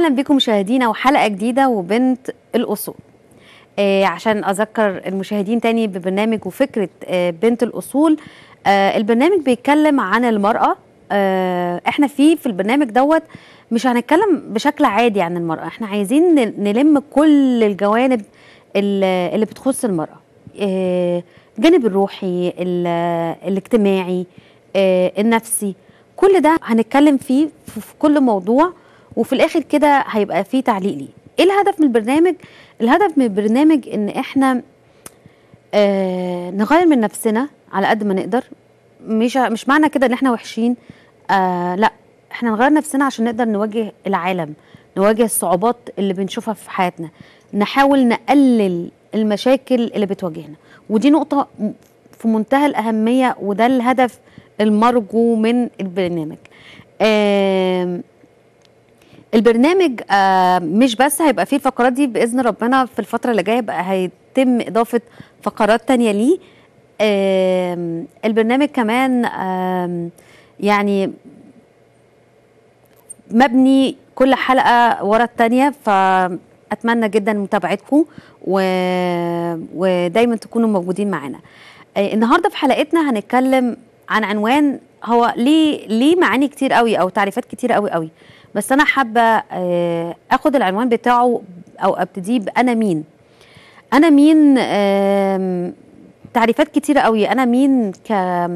اهلا بكم مشاهدينا وحلقه جديده وبنت الاصول آه عشان اذكر المشاهدين تاني ببرنامج وفكره آه بنت الاصول آه البرنامج بيتكلم عن المراه آه احنا فيه في البرنامج دوت مش هنتكلم بشكل عادي عن المراه احنا عايزين نلم كل الجوانب اللي بتخص المراه آه الجانب الروحي الاجتماعي آه النفسي كل ده هنتكلم فيه في كل موضوع وفي الاخر كده هيبقى فيه تعليق ليه ايه الهدف من البرنامج الهدف من البرنامج ان احنا آه نغير من نفسنا على قد ما نقدر مش مش معنى كده ان احنا وحشين آه لا احنا نغير نفسنا عشان نقدر نواجه العالم نواجه الصعوبات اللي بنشوفها في حياتنا نحاول نقلل المشاكل اللي بتواجهنا ودي نقطة في منتهى الأهمية وده الهدف المرجو من البرنامج آه البرنامج آه مش بس هيبقى فيه الفقرات دي باذن ربنا في الفتره اللي جايه بقى هيتم اضافه فقرات تانية ليه آه البرنامج كمان آه يعني مبني كل حلقه ورا التانية فاتمنى جدا متابعتكم و... ودايما تكونوا موجودين معانا آه النهارده في حلقتنا هنتكلم عن عنوان هو ليه ليه معاني كتير قوي او تعريفات كتير قوي قوي بس انا حابه اخد العنوان بتاعه او ابتديه بانا مين انا مين تعريفات كتيره قوي انا مين ك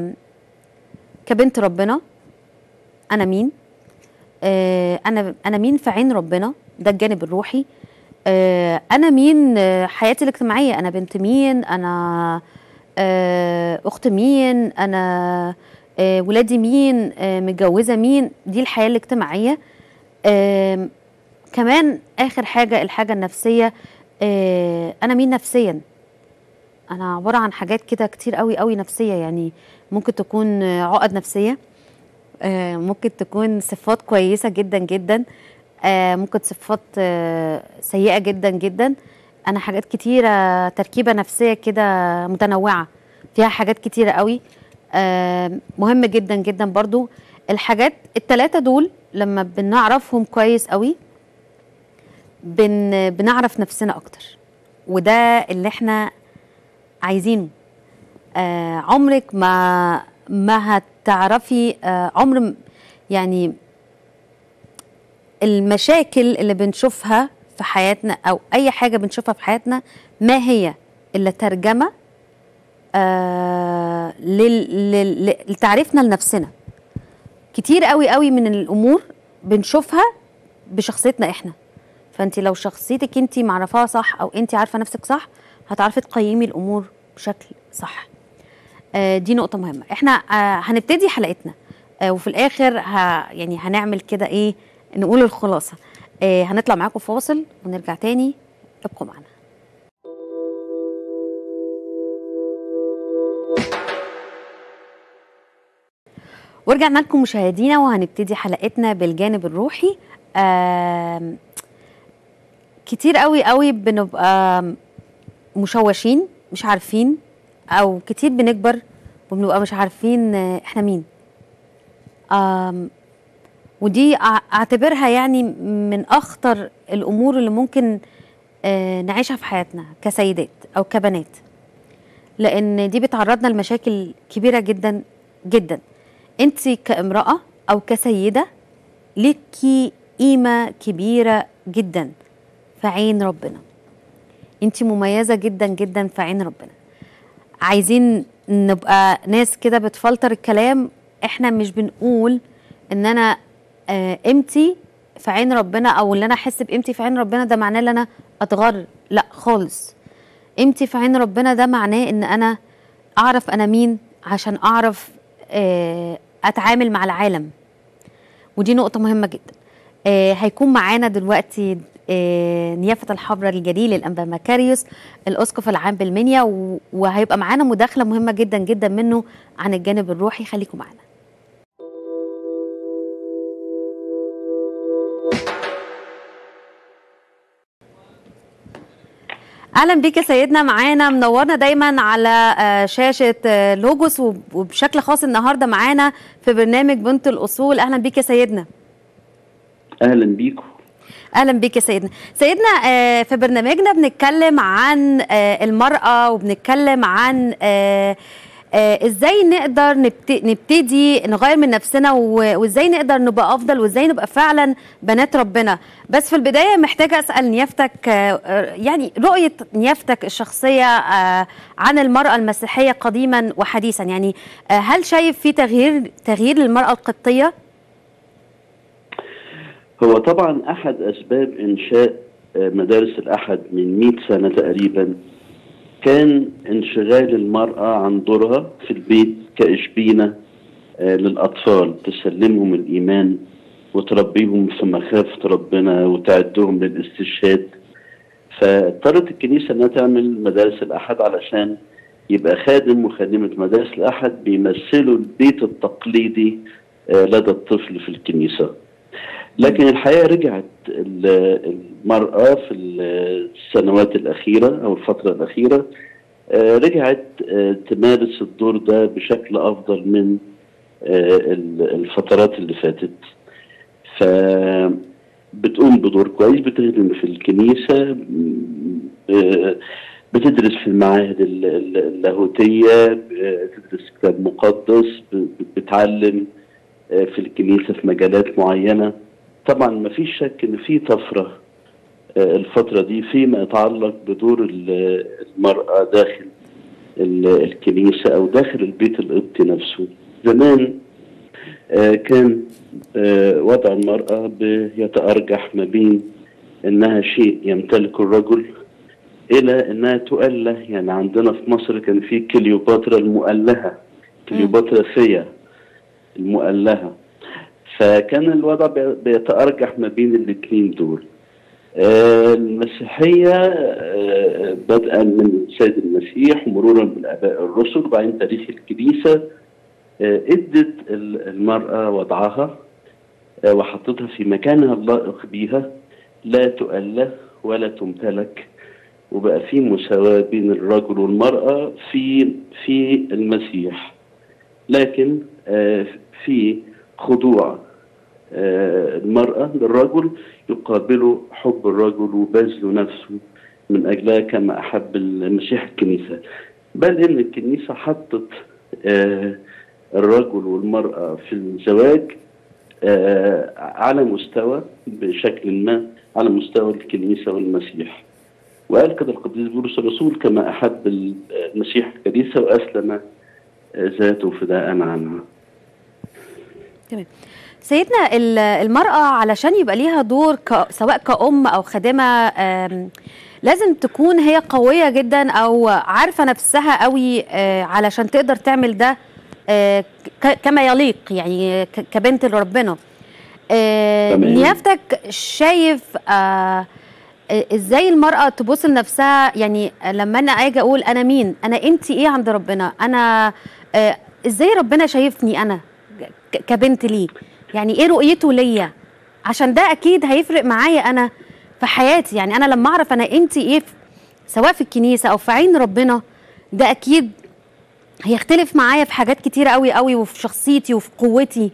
كبنت ربنا انا مين انا انا مين في عين ربنا ده الجانب الروحي انا مين حياتي الاجتماعيه انا بنت مين انا اخت مين انا ولادي مين متجوزه مين دي الحياه الاجتماعيه آه كمان اخر حاجه الحاجه النفسيه آه انا مين نفسيا انا عباره عن حاجات كده كتير قوي قوي نفسيه يعني ممكن تكون عقد نفسيه آه ممكن تكون صفات كويسه جدا جدا آه ممكن صفات آه سيئه جدا جدا انا حاجات كتيره تركيبه نفسيه كده متنوعه فيها حاجات كتيره قوي آه مهم جدا جدا برضو الحاجات التلاتة دول لما بنعرفهم كويس قوي بن بنعرف نفسنا اكتر وده اللي احنا عايزينه آه عمرك ما ما هتعرفي آه عمر يعني المشاكل اللي بنشوفها في حياتنا او اي حاجه بنشوفها في حياتنا ما هي الا ترجمه آه لتعريفنا لنفسنا كتير قوي قوي من الامور بنشوفها بشخصيتنا احنا فانت لو شخصيتك انت معرفاها صح او انت عارفه نفسك صح هتعرفي تقيمي الامور بشكل صح آه دي نقطه مهمه احنا آه هنبتدي حلقتنا آه وفي الاخر ه يعني هنعمل كده ايه نقول الخلاصه آه هنطلع معاكم فاصل ونرجع تاني ابقوا معانا ورجعنا لكم مشاهدينا وهنبتدي حلقتنا بالجانب الروحي كتير قوي قوي بنبقى مشوشين مش عارفين او كتير بنكبر وبنبقى مش عارفين احنا مين ودي اعتبرها يعني من اخطر الامور اللي ممكن نعيشها في حياتنا كسيدات او كبنات لان دي بتعرضنا لمشاكل كبيره جدا جدا انت كامراه او كسيده ليكي قيمه كبيره جدا في عين ربنا انت مميزه جدا جدا في عين ربنا عايزين نبقى ناس كده بتفلتر الكلام احنا مش بنقول ان انا قيمتي في عين ربنا او ان انا احس بقيمتي في عين ربنا ده معناه ان انا اتغر لا خالص قيمتي في عين ربنا ده معناه ان انا اعرف انا مين عشان اعرف اتعامل مع العالم ودي نقطة مهمة جدا آه هيكون معانا دلوقتي آه نيافة الحبرة الجليل الأنبا مكاريوس الأسقف العام بالمنيا وهيبقى معانا مداخلة مهمة جدا جدا منه عن الجانب الروحي خليكم معانا اهلا بيك يا سيدنا معانا منورنا دايما على شاشه لوجوس وبشكل خاص النهارده معانا في برنامج بنت الاصول اهلا بيك يا سيدنا اهلا بيكم اهلا بك يا سيدنا سيدنا آه، في برنامجنا بنتكلم عن آه، المراه وبنتكلم عن آه، آه، ازاي نقدر نبت- نبتدي نغير من نفسنا و- وازاي نقدر نبقى افضل وازاي نبقى فعلا بنات ربنا بس في البدايه محتاجه اسال نيافتك آه، آه، يعني رؤيه نيافتك الشخصيه آه، عن المراه المسيحيه قديما وحديثا يعني آه، هل شايف في تغيير تغيير للمراه القبطيه هو طبعا احد اسباب انشاء آه، مدارس الاحد من 100 سنه تقريبا كان انشغال المراه عن دورها في البيت كاشبينه آه، للاطفال تسلمهم الايمان وتربيهم في مخافه ربنا وتعدهم للاستشهاد فاضطرت الكنيسه انها تعمل مدارس الاحد علشان يبقى خادم وخادمه مدارس الاحد بيمثلوا البيت التقليدي آه، لدى الطفل في الكنيسه لكن الحقيقه رجعت ال- المراه في السنوات الاخيره او الفتره الاخيره آه، رجعت آه، تمارس الدور ده بشكل افضل من آه، ال- الفترات اللي فاتت ف بتقوم بدور كويس بتخدم في الكنيسه م- آه، بتدرس في المعاهد ال- ال- اللاهوتيه بتدرس كتاب مقدس ب- بتعلم آه، في الكنيسه في مجالات معينه طبعا ما فيش شك ان في طفره آه، الفتره دي فيما يتعلق بدور ال- المراه داخل ال- الكنيسه او داخل البيت القبطي نفسه زمان آه، كان آه، وضع المراه بيتارجح ما بين انها شيء يمتلكه الرجل الى انها تؤله يعني عندنا في مصر كان في كليوباترا المؤلهه كليوباترا ثيا المؤلهه فكان الوضع بي- بيتأرجح ما بين الاثنين دول آه، المسيحية آه، بدءا من السيد المسيح مرورا بالآباء الرسل وبعدين تاريخ الكنيسة آه، ادت ال- المرأة وضعها آه، وحطتها في مكانها اللائق بيها لا تؤله ولا تمتلك وبقى في مساواة بين الرجل والمرأة في في المسيح لكن آه، في خضوع آه، المرأة للرجل يقابله حب الرجل وبذل نفسه من أجلها كما أحب المسيح الكنيسة بل إن الكنيسة حطت آه، الرجل والمرأة في الزواج آه، على مستوى بشكل ما على مستوى الكنيسة والمسيح وقال كده القديس بولس الرسول كما أحب المسيح الكنيسة وأسلم آه، ذاته فداء عنها تمام سيدنا ال- المرأة علشان يبقى ليها دور ك... سواء كأم أو خادمة آم، لازم تكون هي قوية جدا أو عارفة نفسها قوي آه، علشان تقدر تعمل ده آه، ك... كما يليق يعني ك... كبنت لربنا آه، تمام. نيافتك شايف آه، آه، ازاي المرأة تبص لنفسها يعني لما انا اجي اقول انا مين انا انت ايه عند ربنا انا آه، ازاي ربنا شايفني انا ك- كبنت ليه يعني ايه رؤيته ليا عشان ده اكيد هيفرق معايا انا في حياتي يعني انا لما اعرف انا انت ايه في- سواء في الكنيسة او في عين ربنا ده اكيد هيختلف معايا في حاجات كتيرة قوي قوي وفي شخصيتي وفي قوتي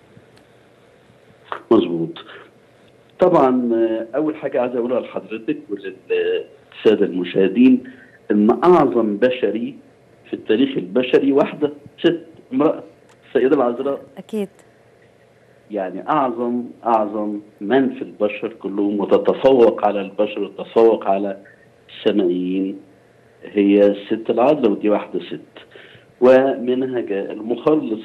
مظبوط طبعا آه، اول حاجه عايز اقولها لحضرتك وللساده المشاهدين ان اعظم بشري في التاريخ البشري واحده ست امراه السيده العذراء اكيد يعني اعظم اعظم من في البشر كلهم وتتفوق على البشر وتتفوق على السمائيين هي الست العذراء ودي واحده ست ومنها جاء المخلص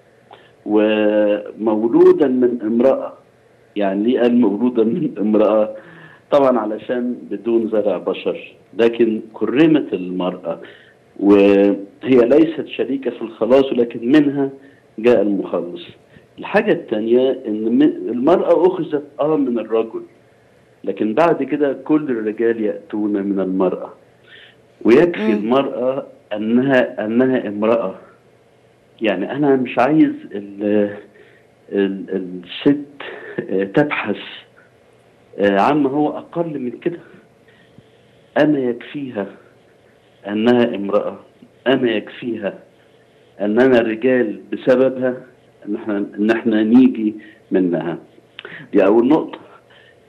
ومولودا من امراه يعني ليه قال مولودا من امراه طبعا علشان بدون زرع بشر لكن كرمت المراه وهي ليست شريكه في الخلاص ولكن منها جاء المخلص الحاجة الثانية إن م- المرأة أخذت آه من الرجل لكن بعد كده كل الرجال يأتون من المرأة ويكفي مم. المرأة أنها أنها امرأة يعني أنا مش عايز ال ال الست آه، تبحث آه، عما هو أقل من كده أما يكفيها أنها امرأة أما يكفيها أننا رجال بسببها ان احنا ان احنا نيجي منها دي اول نقطه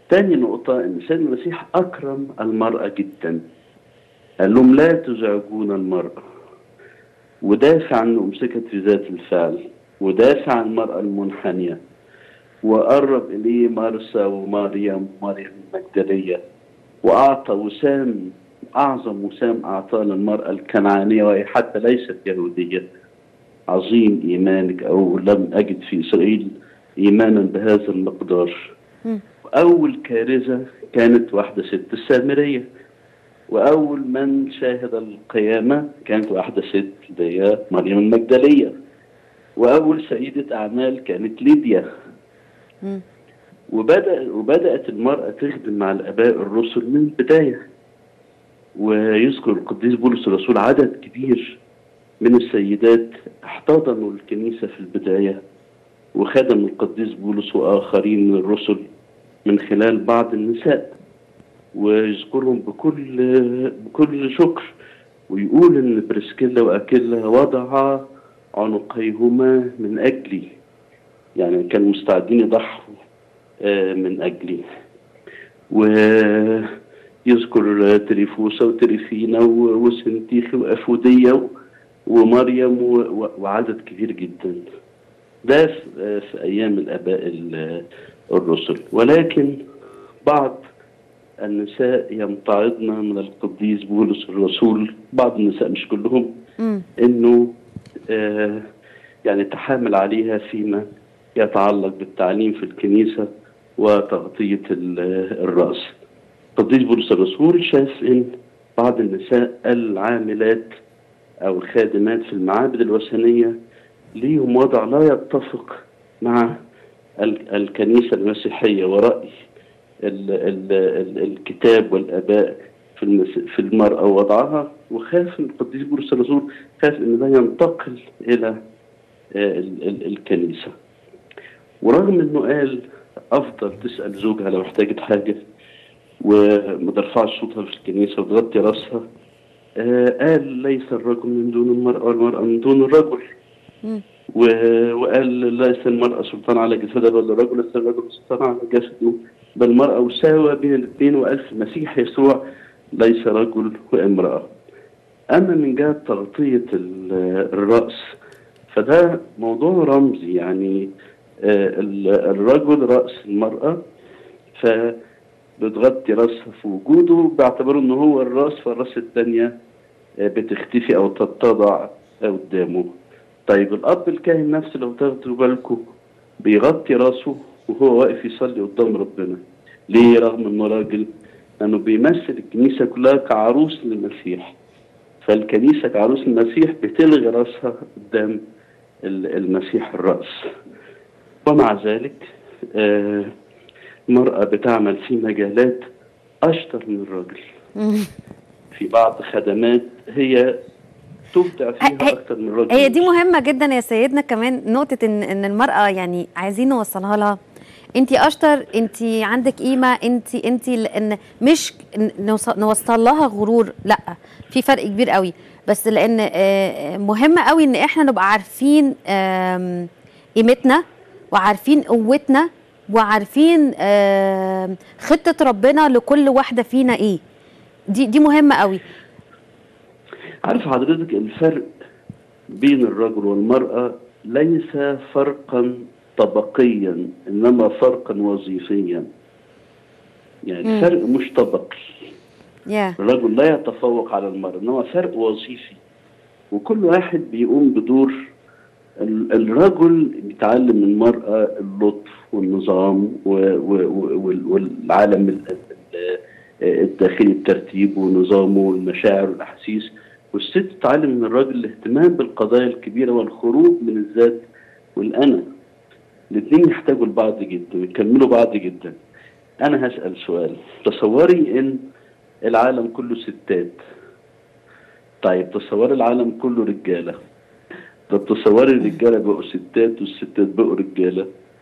تاني نقطة إن سيد المسيح أكرم المرأة جدا قال لهم لا تزعجون المرأة ودافع عن أمسكت في ذات الفعل ودافع عن المرأة المنحنية وقرب إليه مرسى ومريم ومريم المجدلية وأعطى وسام أعظم وسام أعطاه للمرأة الكنعانية وهي حتى ليست يهودية عظيم إيمانك أو لم أجد في إسرائيل إيمانا بهذا المقدار مم. وأول كارثة كانت واحدة ست السامرية وأول من شاهد القيامة كانت واحدة ست اللي هي مريم المجدلية وأول سيدة أعمال كانت ليديا مم. وبدأ وبدأت المرأة تخدم مع الآباء الرسل من البداية ويذكر القديس بولس الرسول عدد كبير من السيدات احتضنوا الكنيسة في البداية وخدم القديس بولس وآخرين من الرسل من خلال بعض النساء ويذكرهم بكل بكل شكر ويقول ان بريسكيلا واكيلا وضعا عنقيهما من اجلي يعني كانوا مستعدين يضحوا آه، من اجلي ويذكر تريفوسا وتريفينا و- وسنتيخي وافوديه و- ومريم و- و- وعدد كبير جدا ده في آه، في ايام الاباء ال- الرسل ولكن بعض النساء يمتعضن من القديس بولس الرسول بعض النساء مش كلهم مم. انه آه يعني تحامل عليها فيما يتعلق بالتعليم في الكنيسه وتغطيه ال- الراس. القديس بولس الرسول شاف ان بعض النساء العاملات او الخادمات في المعابد الوثنيه ليهم وضع لا يتفق مع ال- الكنيسه المسيحيه وراي ال ال ال الكتاب والاباء في المس... في المراه ووضعها وخاف القديس بولس الرسول خاف ان ده ينتقل الى آه، ال ال الكنيسه ورغم انه قال افضل تسال زوجها لو احتاجت حاجه وما ترفعش صوتها في الكنيسه وتغطي راسها آه، قال ليس الرجل من دون المراه والمراه من دون الرجل مم. و- وقال ليس المرأة سلطان على جسدها بل الرجل ليس الرجل سلطان على جسده بل المرأة مساوى بين الاثنين وقال في المسيح يسوع ليس رجل وامرأة أما من جهة تغطية ال- الرأس فده موضوع رمزي يعني آه، ال- الرجل رأس المرأة فبتغطي رأسها في وجوده باعتباره إن هو الرأس فالرأس الثانية بتختفي أو تتضع قدامه طيب الاب الكاهن نفسه لو تاخدوا بالكم بيغطي راسه وهو واقف يصلي قدام ربنا ليه رغم انه راجل لانه بيمثل الكنيسه كلها كعروس للمسيح فالكنيسه كعروس المسيح بتلغي راسها قدام ال- المسيح الراس ومع ذلك آه، المراه بتعمل في مجالات اشطر من الراجل مم. في بعض خدمات هي تبدع فيها هي- اكتر من الراجل هي دي مهمة جدا يا سيدنا كمان نقطة ان ان المرأة يعني عايزين نوصلها لها انت اشطر انت عندك قيمة انت انت لان مش ن- نوص- نوصل لها غرور لا في فرق كبير قوي بس لان آه، مهم قوي ان احنا نبقى عارفين آم، قيمتنا وعارفين قوتنا وعارفين آم، خطة ربنا لكل واحدة فينا ايه دي دي مهمة قوي عارف حضرتك الفرق بين الرجل والمرأة ليس فرقا طبقيا إنما فرقا وظيفيا يعني مم. الفرق مش طبقي يا الرجل لا يتفوق على المرأة إنما فرق وظيفي وكل واحد بيقوم بدور ال- الرجل بيتعلم من المرأة اللطف والنظام و- و- و- وال- والعالم ال- ال- الداخلي الترتيب ونظامه والمشاعر والأحاسيس والست تتعلم من الراجل الاهتمام بالقضايا الكبيرة والخروج من الذات والأنا الاثنين يحتاجوا لبعض جدا ويكملوا بعض جدا أنا هسأل سؤال تصوري إن العالم كله ستات طيب تصوري العالم كله رجالة طب تصوري الرجالة بقوا ستات والستات بقوا رجالة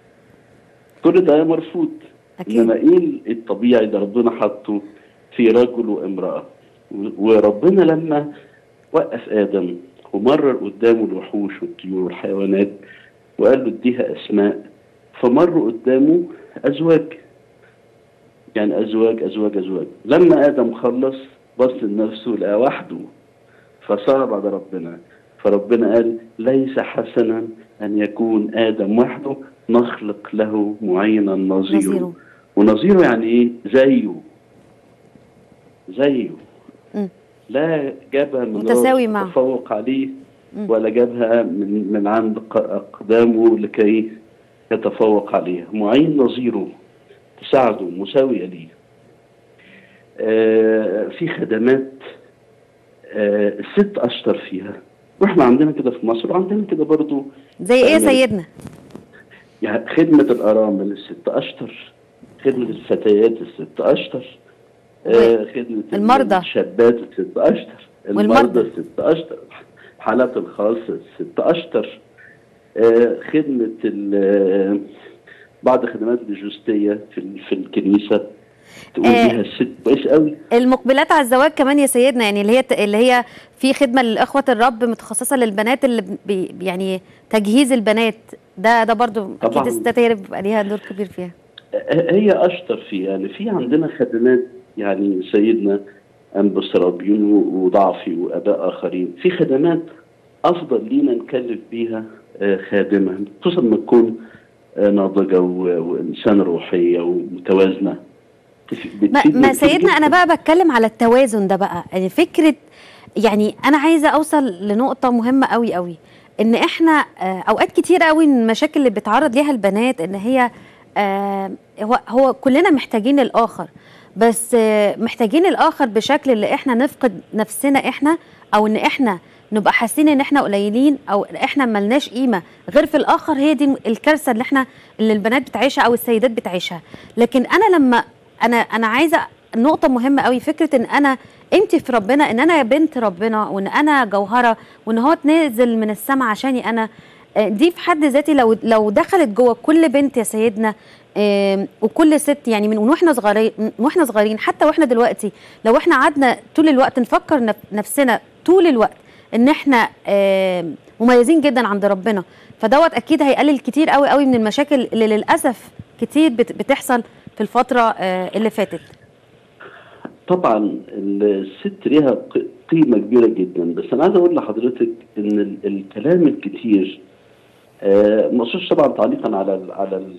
كل ده مرفوض أكيد. إنما إيه الطبيعي اللي ربنا حطه في رجل وامرأة و- وربنا لما وقف آدم ومرر قدامه الوحوش والطيور والحيوانات وقال له اديها أسماء فمر قدامه أزواج يعني ازواج ازواج ازواج لما ادم خلص بص لنفسه لقى وحده فصعب على ربنا فربنا قال ليس حسنا ان يكون ادم وحده نخلق له معينا نظيره نظيره. ونظيره يعني ايه زيه زيه مم. لا جابها من متساوي معه. تفوق عليه مم. ولا جابها من من عند ق- اقدامه لكي يتفوق عليها معين نظيره تساعده مساوية ليه آه في خدمات آه الست أشطر فيها واحنا عندنا كده في مصر وعندنا كده برضو زي ايه يا أمريكا. سيدنا يعني خدمة الأرامل الست أشطر خدمة الفتيات الست أشطر آه خدمة المرضى. الشابات الست أشطر والمرضى. المرضى الست أشطر حالات الخاصة الست أشطر آه خدمة ال- آه، بعض خدمات اللوجستية في ال- في الكنيسة تقول آه. بيها الست كويس قوي المقبلات على الزواج كمان يا سيدنا يعني اللي هي اللي هي في خدمه لاخوه الرب متخصصه للبنات اللي بي يعني تجهيز البنات ده ده برضو اكيد طبعاً. الستات هي اللي بيبقى ليها دور كبير فيها هي اشطر فيه يعني في عندنا خدمات يعني سيدنا انبس رابيون وضعفي واباء اخرين في خدمات افضل لينا نكلف بيها آه، خادمه خصوصا لما تكون آه، ناضجه و- وانسان روحيه ومتوازنه تف- ما, بتفيد- ما بتفيد سيدنا انا جداً. بقى بتكلم على التوازن ده بقى يعني فكره يعني انا عايزه اوصل لنقطه مهمه قوي قوي ان احنا آه، اوقات كتير قوي من المشاكل اللي بتعرض ليها البنات ان هي آه، هو هو كلنا محتاجين الاخر بس آه، محتاجين الاخر بشكل اللي احنا نفقد نفسنا احنا او ان احنا نبقى حاسين ان احنا قليلين او احنا ملناش قيمه غير في الاخر هي دي الكارثه اللي احنا اللي البنات بتعيشها او السيدات بتعيشها لكن انا لما انا انا عايزه نقطه مهمه قوي فكره ان انا قيمتي في ربنا ان انا بنت ربنا وان انا جوهره وان هو تنزل من السماء عشاني انا آه، دي في حد ذاتي لو لو دخلت جوه كل بنت يا سيدنا آم، وكل ست يعني من واحنا صغيرين من واحنا صغيرين حتى واحنا دلوقتي لو احنا قعدنا طول الوقت نفكر نف- نفسنا طول الوقت ان احنا آم، مميزين جدا عند ربنا فدوت اكيد هيقلل كتير قوي قوي من المشاكل اللي للاسف كتير بت- بتحصل في الفتره آه، اللي فاتت طبعا الست ليها ق- قيمة كبيرة جدا بس أنا عايز أقول لحضرتك إن ال- الكلام الكتير آه، ما اقصدش طبعا تعليقا على ال على ال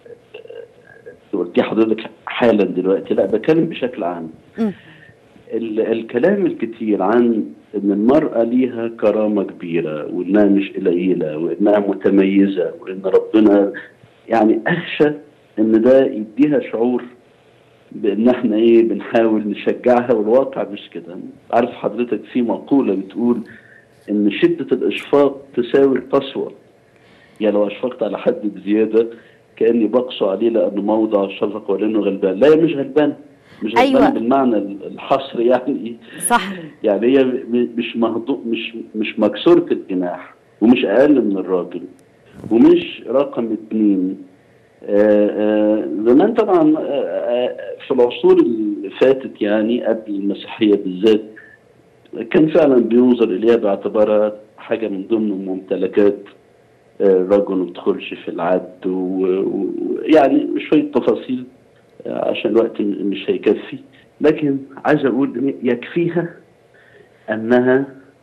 اللي قلتيه حضرتك حالا دلوقتي لا بتكلم بشكل عام مم. ال الكلام الكتير عن ان المرأة ليها كرامة كبيرة وانها مش قليلة وانها متميزة وان ربنا يعني اخشى ان ده يديها شعور بان احنا ايه بنحاول نشجعها والواقع مش كده عارف حضرتك في مقولة بتقول ان شدة الاشفاق تساوي القسوة يعني لو اشفقت على حد بزيادة كاني بقسو عليه لانه موضع الشفقة ولانه غلبان لا هي مش غلبان مش غلبان أيوة. بالمعنى الحصري يعني صح يعني هي م- مش مهضو مش مش مكسورة الجناح ومش أقل من الراجل ومش رقم اتنين آه، آه، زمان طبعا آه، آه، في العصور اللي فاتت يعني قبل المسيحية بالذات كان فعلا بينظر إليها باعتبارها حاجة من ضمن ممتلكات آه، الرجل ما تدخلش في العد ويعني شوية تفاصيل آه، عشان الوقت م- مش هيكفي لكن عايز أقول إن يكفيها أنها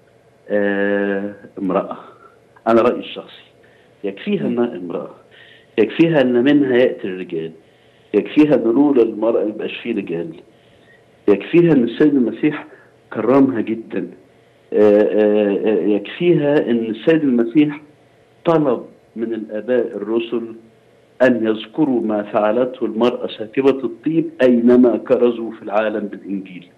آه، امرأة أنا رأيي الشخصي يكفيها أنها امرأة يكفيها أن منها يأتي الرجال يكفيها أن لولا المرأة يبقاش فيه رجال يكفيها أن السيد المسيح كرمها جدا آه، آه، آه، يكفيها أن السيد المسيح طلب من الآباء الرسل أن يذكروا ما فعلته المرأة ساكبة الطيب أينما كرزوا في العالم بالإنجيل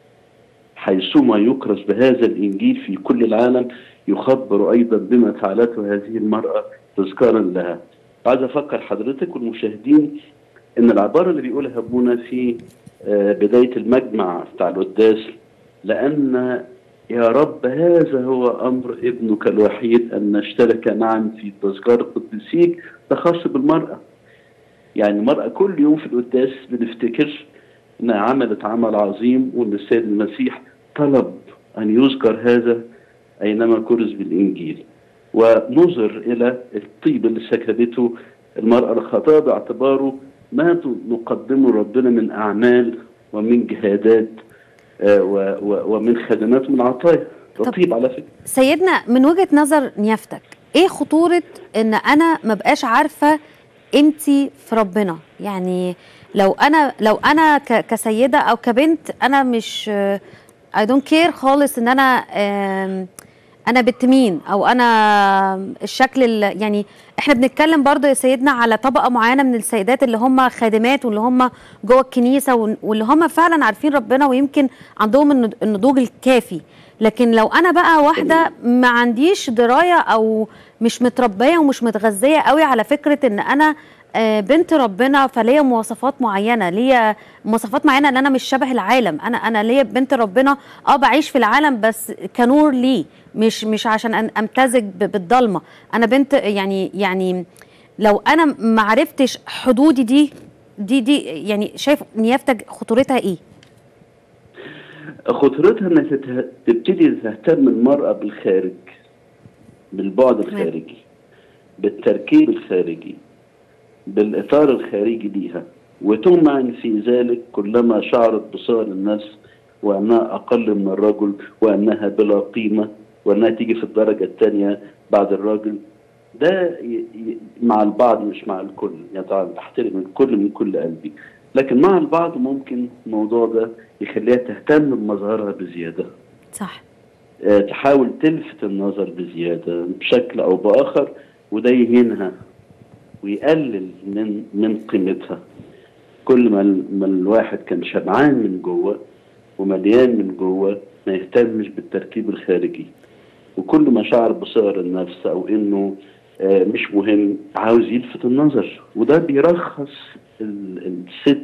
حيثما يكرز بهذا الإنجيل في كل العالم يخبر أيضا بما فعلته هذه المرأة تذكارا لها عايز أفكر حضرتك والمشاهدين إن العبارة اللي بيقولها أبونا في آه، بداية المجمع بتاع القداس لأن يا رب هذا هو أمر ابنك الوحيد أن نشترك معا في تذكار قدسيك ده خاص بالمرأة يعني المرأة كل يوم في القداس بنفتكر انها عملت عمل عظيم وان السيد المسيح طلب ان يذكر هذا اينما كرز بالانجيل ونظر الى الطيب اللي سكبته المرأة الخطاة باعتباره ما نقدمه ربنا من اعمال ومن جهادات آه، و- و- ومن خدمات ومن عطايا ده طب- طيب على فكره سيدنا من وجهة نظر نيافتك ايه خطورة ان انا ما بقاش عارفة قيمتي في ربنا يعني لو انا لو انا ك- كسيدة او كبنت انا مش اي دونت كير خالص ان انا آم، انا بنت مين او انا الشكل ال- يعني احنا بنتكلم برضو يا سيدنا على طبقه معينه من السيدات اللي هم خادمات واللي هم جوه الكنيسه وال- واللي هم فعلا عارفين ربنا ويمكن عندهم النض- النضوج الكافي لكن لو انا بقى واحده ما عنديش درايه او مش متربيه ومش متغذيه قوي على فكره ان انا آه، بنت ربنا فليا مواصفات معينه ليا مواصفات معينه ان انا مش شبه العالم انا انا ليا بنت ربنا اه بعيش في العالم بس كنور ليه مش مش عشان أن- امتزج ب- بالضلمه انا بنت يعني يعني لو انا ما عرفتش حدودي دي دي دي يعني شايف نيافتك خطورتها ايه خطورتها انها تته- تبتدي تهتم المراه بالخارج بالبعد الخارجي بالتركيب الخارجي بالاطار الخارجي ليها وتمعن في ذلك كلما شعرت بصغر النفس وانها اقل من الرجل وانها بلا قيمه وانها تيجي في الدرجه الثانيه بعد الراجل ده ي- ي- مع البعض مش مع الكل يعني طبعا بحترم الكل من كل قلبي لكن مع البعض ممكن الموضوع ده يخليها تهتم بمظهرها بزياده صح آه، تحاول تلفت النظر بزياده بشكل او باخر وده يهينها ويقلل من من قيمتها كل ما ال- ما الواحد كان شبعان من جوه ومليان من جوه ما يهتمش بالتركيب الخارجي وكل ما شعر بصغر النفس او انه آه، مش مهم عاوز يلفت النظر وده بيرخص ال- الست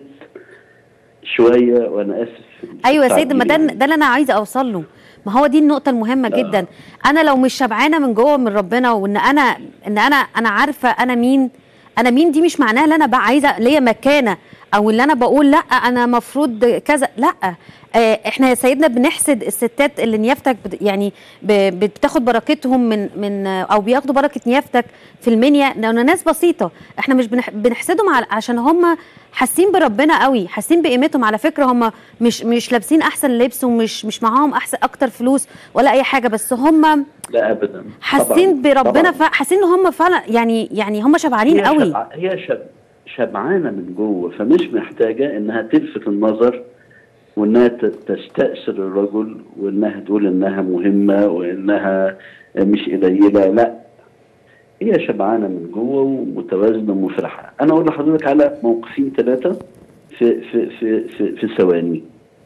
شويه وانا اسف في ايوه يا سيد ما ده التعبير ده اللي انا عايزه اوصل له ما هو دي النقطة المهمة آه. جدا أنا لو مش شبعانة من جوه من ربنا وإن أنا إن أنا أنا عارفة أنا مين أنا مين دي مش معناها إن أنا بقى عايزة ليا مكانة أو اللي أنا بقول لأ أنا مفروض كذا لأ آه، إحنا يا سيدنا بنحسد الستات اللي نيافتك بت- يعني ب- بتاخد بركتهم من من أو بياخدوا بركة نيافتك في المنيا لأن ناس بسيطة إحنا مش بنح- بنحسدهم على- عشان هم حاسين بربنا قوي حاسين بقيمتهم على فكره هم مش مش لابسين احسن لبس ومش مش معاهم احسن اكتر فلوس ولا اي حاجه بس هم لا ابدا حاسين طبعاً. بربنا طبعاً. ف- حاسين ان هم فعلا يعني يعني هم شبعانين هي قوي شبع... هي شب... شبعانه من جوه فمش محتاجه انها تلفت النظر وانها ت... تستأثر الرجل وانها تقول انها مهمه وانها مش قليله لا هي شبعانه من جوه ومتوازنه ومفرحه انا اقول لحضرتك على موقفين ثلاثه في في في في, في ثواني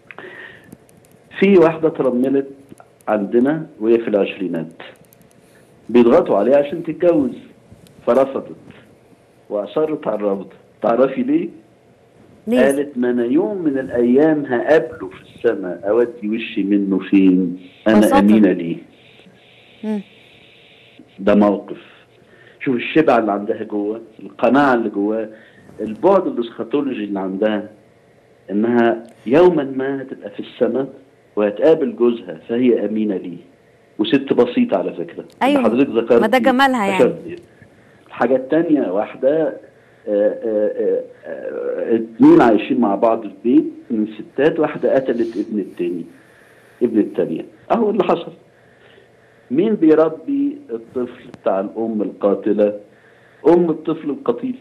في واحده ترملت عندنا وهي في العشرينات بيضغطوا عليها عشان تتجوز فرفضت واصرت على الرفض تعرفي ليه؟ ليه قالت ما انا يوم من الايام هقابله في السماء اودي وشي منه فين انا بساطة. امينه ليه مم. ده موقف شوف الشبع اللي عندها جوه القناعه اللي جواه البعد الاسخاتولوجي اللي عندها انها يوما ما هتبقى في السماء وهتقابل جوزها فهي امينه ليه وست بسيطه على فكره أيوة. اللي حضرتك ذكرت ما ده جمالها يعني. ذكرت. الحاجه الثانيه واحده آه، آه، آه، آه، اتنين عايشين مع بعض في بيت من ستات واحده قتلت ابن التاني ابن التانية اهو اللي حصل مين بيربي الطفل بتاع الام القاتله ام الطفل القتيل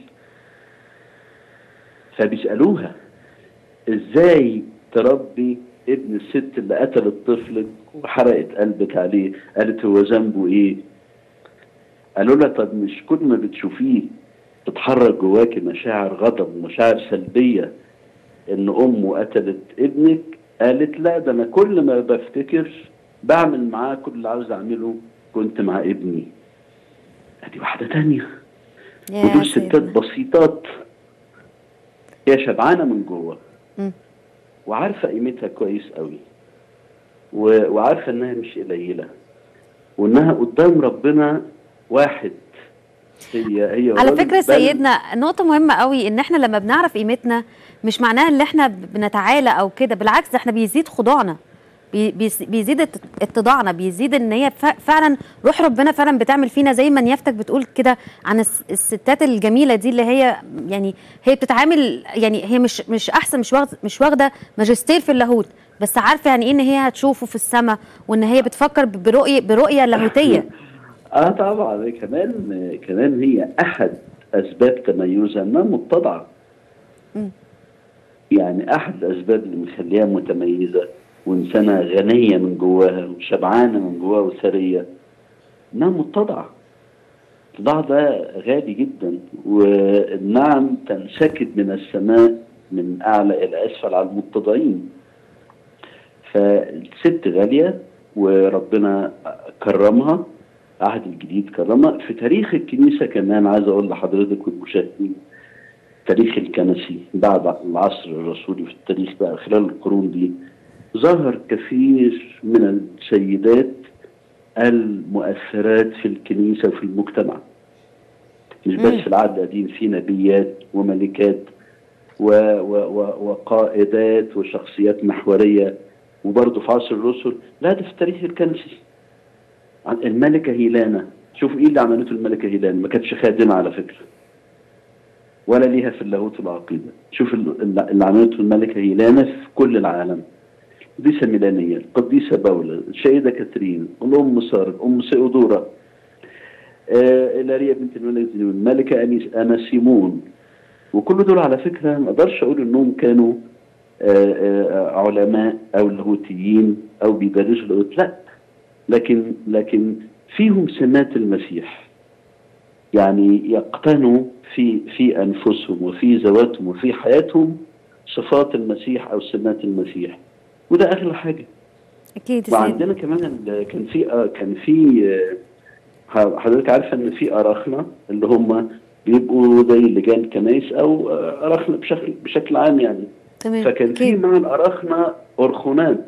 فبيسالوها ازاي تربي ابن الست اللي قتلت طفلك وحرقت قلبك عليه قالت هو ذنبه ايه قالوا لها طب مش كل ما بتشوفيه تتحرك جواكي مشاعر غضب ومشاعر سلبيه ان امه قتلت ابنك قالت لا ده انا كل ما بفتكر بعمل معاه كل اللي عاوز اعمله كنت مع ابني ادي واحده تانية يا ودول ستات سيدنا بسيطات هي شبعانه من جوه مم. وعارفه قيمتها كويس قوي و- وعارفه انها مش قليله وانها قدام ربنا واحد هي هي على راجل فكره بل- سيدنا نقطه مهمه قوي ان احنا لما بنعرف قيمتنا مش معناها ان احنا بنتعالى او كده بالعكس ده احنا بيزيد خضوعنا بي- بيس- بيزيد ات- اتضاعنا بيزيد ان هي ف- فعلا روح ربنا فعلا بتعمل فينا زي ما نيافتك بتقول كده عن الس- الستات الجميله دي اللي هي يعني هي بتتعامل يعني هي مش مش احسن مش واخده مش واخده ماجستير في اللاهوت بس عارفه يعني ايه ان هي هتشوفه في السماء وان هي بتفكر ب- برؤيه برؤيه لاهوتيه اه طبعا كمان كمان هي احد اسباب تميزها انها متضعه مم. يعني احد الاسباب اللي مخليها متميزه وانسانه غنيه من جواها وشبعانه من جواها وثريه انها متضعه الاتضاع ده غالي جدا والنعم تنسكب من السماء من اعلى الى اسفل على المتضعين فالست غاليه وربنا كرمها العهد الجديد كرمها في تاريخ الكنيسه كمان عايز اقول لحضرتك والمشاهدين التاريخ الكنسي بعد العصر الرسولي في التاريخ بقى خلال القرون دي ظهر كثير من السيدات المؤثرات في الكنيسه وفي المجتمع مش بس مم. في العهد القديم في نبيات وملكات و و و وقائدات وشخصيات محوريه وبرضه في عصر الرسل لا ده في التاريخ الكنسي عن الملكه هيلانا شوفوا ايه اللي عملته الملكه هيلانا ما كانتش خادمه على فكره ولا ليها في اللاهوت والعقيده شوف ال- اللي عملته الملكه هيلانا في كل العالم القديسه ميلانيه القديسه باولا الشهيده كاترين الام ساره الام سيودورا آه إلاريا بنت الملك زينون الملكه أنيس انا سيمون وكل دول على فكره ما اقدرش اقول انهم كانوا آه، آه، علماء او لاهوتيين او بيدرسوا اللاهوت لا لكن لكن فيهم سمات المسيح يعني يقتنوا في في انفسهم وفي ذواتهم وفي حياتهم صفات المسيح او سمات المسيح وده اغلى حاجه اكيد يا سيد وعندنا كمان ال- كان في آه، كان في آه، حضرتك عارفه ان في اراخنه اللي هم بيبقوا زي لجان كنايس او آه، اراخنه بشكل بشكل عام يعني تمام فكان في اكيد مع الأراخنة أرخونات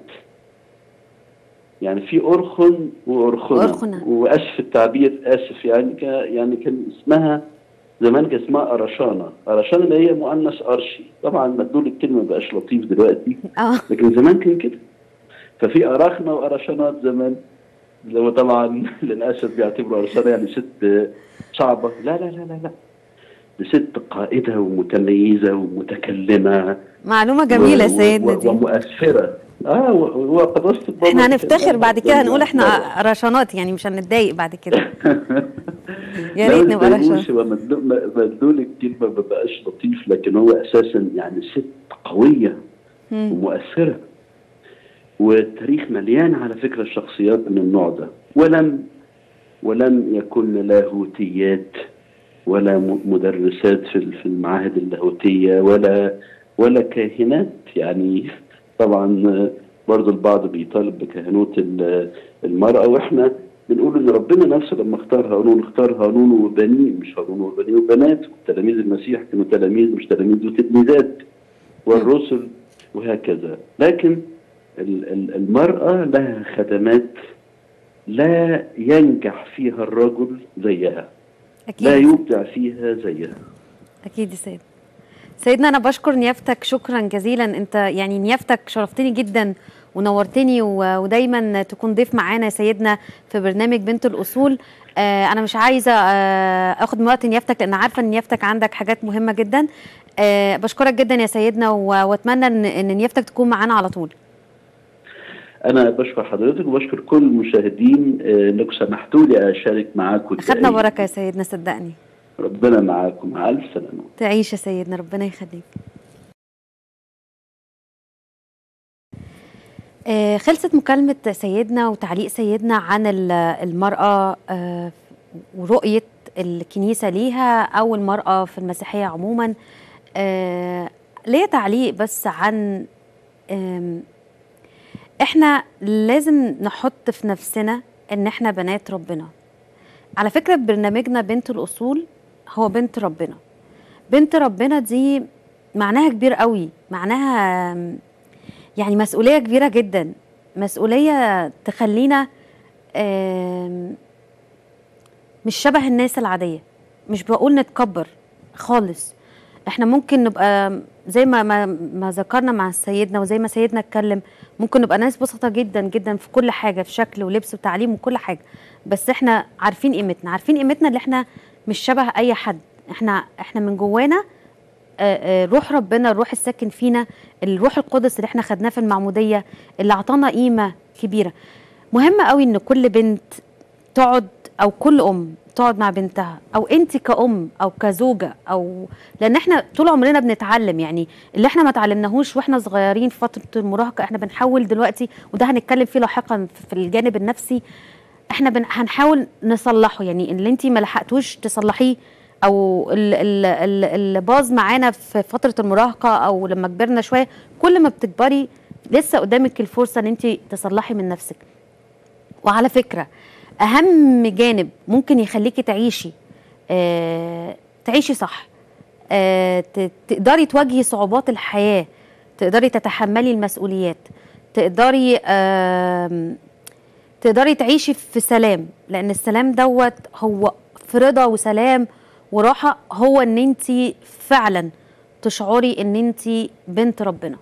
يعني في أرخن وأرخنة وأرخنة. وأسف التعبير آسف يعني ك يعني كان اسمها زمان كان اسمها أرشانة أرشانة اللي هي مؤنث أرشي طبعا مدلول الكلمة مبقاش لطيف دلوقتي اه لكن زمان كان كده ففي أراخنة وأرشانات زمان اللي هو طبعا للأسف بيعتبروا أرشانة يعني ست صعبة لا لا لا لا لا دي ست قائدة ومتميزة ومتكلمة معلومه جميله يا و- و- سيدنا و- دي ومؤثرة اه و- وقداسة البابا احنا هنفتخر بعد كده هنقول احنا طبعاً. رشانات يعني مش هنتضايق بعد كده يا لا، ريت ما نبقى تضايقوش، رشانات هو مدلول مدلول الكلمة ما بقاش لطيف لكن هو أساسا يعني ست قوية مم. ومؤثرة والتاريخ مليان على فكرة شخصيات من النوع ده ولم ولم يكن لاهوتيات ولا م- مدرسات في ال- في المعاهد اللاهوتية ولا ولا كاهنات يعني طبعا برضو البعض بيطالب بكهنوت ال- المرأة واحنا بنقول ان ربنا نفسه لما اختار هارون اختار هارون وبنيه مش هارون وبنيه وبنات تلاميذ المسيح كانوا تلاميذ مش تلاميذ وتلميذات والرسل وهكذا لكن ال- ال- المرأة لها خدمات لا ينجح فيها الرجل زيها لا اكيد يبدع فيها زيها اكيد يا سيد سيدنا انا بشكر نيافتك شكرا جزيلا انت يعني نيافتك شرفتني جدا ونورتني و- ودايما تكون ضيف معانا يا سيدنا في برنامج بنت الاصول آه انا مش عايزه آه اخد من وقت نيافتك لان عارفه ان نيافتك عندك حاجات مهمه جدا آه بشكرك جدا يا سيدنا و- واتمنى ان ان نيافتك تكون معانا على طول انا بشكر حضرتك وبشكر كل المشاهدين آه، انكم سمحتوا لي اشارك معاكم اخدنا دقايق. بركه يا سيدنا صدقني ربنا معاكم مع الف سلامه تعيش يا سيدنا ربنا يخليك آه، خلصت مكالمة سيدنا وتعليق سيدنا عن ال- المرأة آه، ورؤية الكنيسة ليها أو المرأة في المسيحية عموما آه، ليا تعليق بس عن آم، احنا لازم نحط في نفسنا ان احنا بنات ربنا على فكرة برنامجنا بنت الأصول هو بنت ربنا بنت ربنا دي معناها كبير قوي معناها آم، يعني مسؤولية كبيرة جدا مسؤولية تخلينا آم، مش شبه الناس العادية مش بقول نتكبر خالص احنا ممكن نبقى زي ما ما, ما ذكرنا مع سيدنا وزي ما سيدنا اتكلم ممكن نبقى ناس بسيطه جدا جدا في كل حاجه في شكل ولبس وتعليم وكل حاجه بس احنا عارفين قيمتنا عارفين قيمتنا اللي احنا مش شبه اي حد احنا احنا من جوانا آه، آه، روح ربنا الروح الساكن فينا الروح القدس اللي احنا خدناه في المعموديه اللي اعطانا قيمه كبيره مهم قوي ان كل بنت تقعد او كل ام تقعد مع بنتها او انت كأم او كزوجه او لان احنا طول عمرنا بنتعلم يعني اللي احنا ما اتعلمناهوش واحنا صغيرين في فتره المراهقه احنا بنحاول دلوقتي وده هنتكلم فيه لاحقا في الجانب النفسي احنا بن هنحاول نصلحه يعني اللي انت ما لحقتوش تصلحيه او ال- ال- ال- اللي باظ معانا في فتره المراهقه او لما كبرنا شويه كل ما بتكبري لسه قدامك الفرصه ان انت تصلحي من نفسك وعلى فكره اهم جانب ممكن يخليكي تعيشي آه تعيشي صح آه ت- تقدري تواجهي صعوبات الحياه تقدري تتحملي المسؤوليات تقدري آم، تقدري تعيشي في سلام لان السلام دوت هو في رضا وسلام وراحه هو ان انت فعلا تشعري ان انت بنت ربنا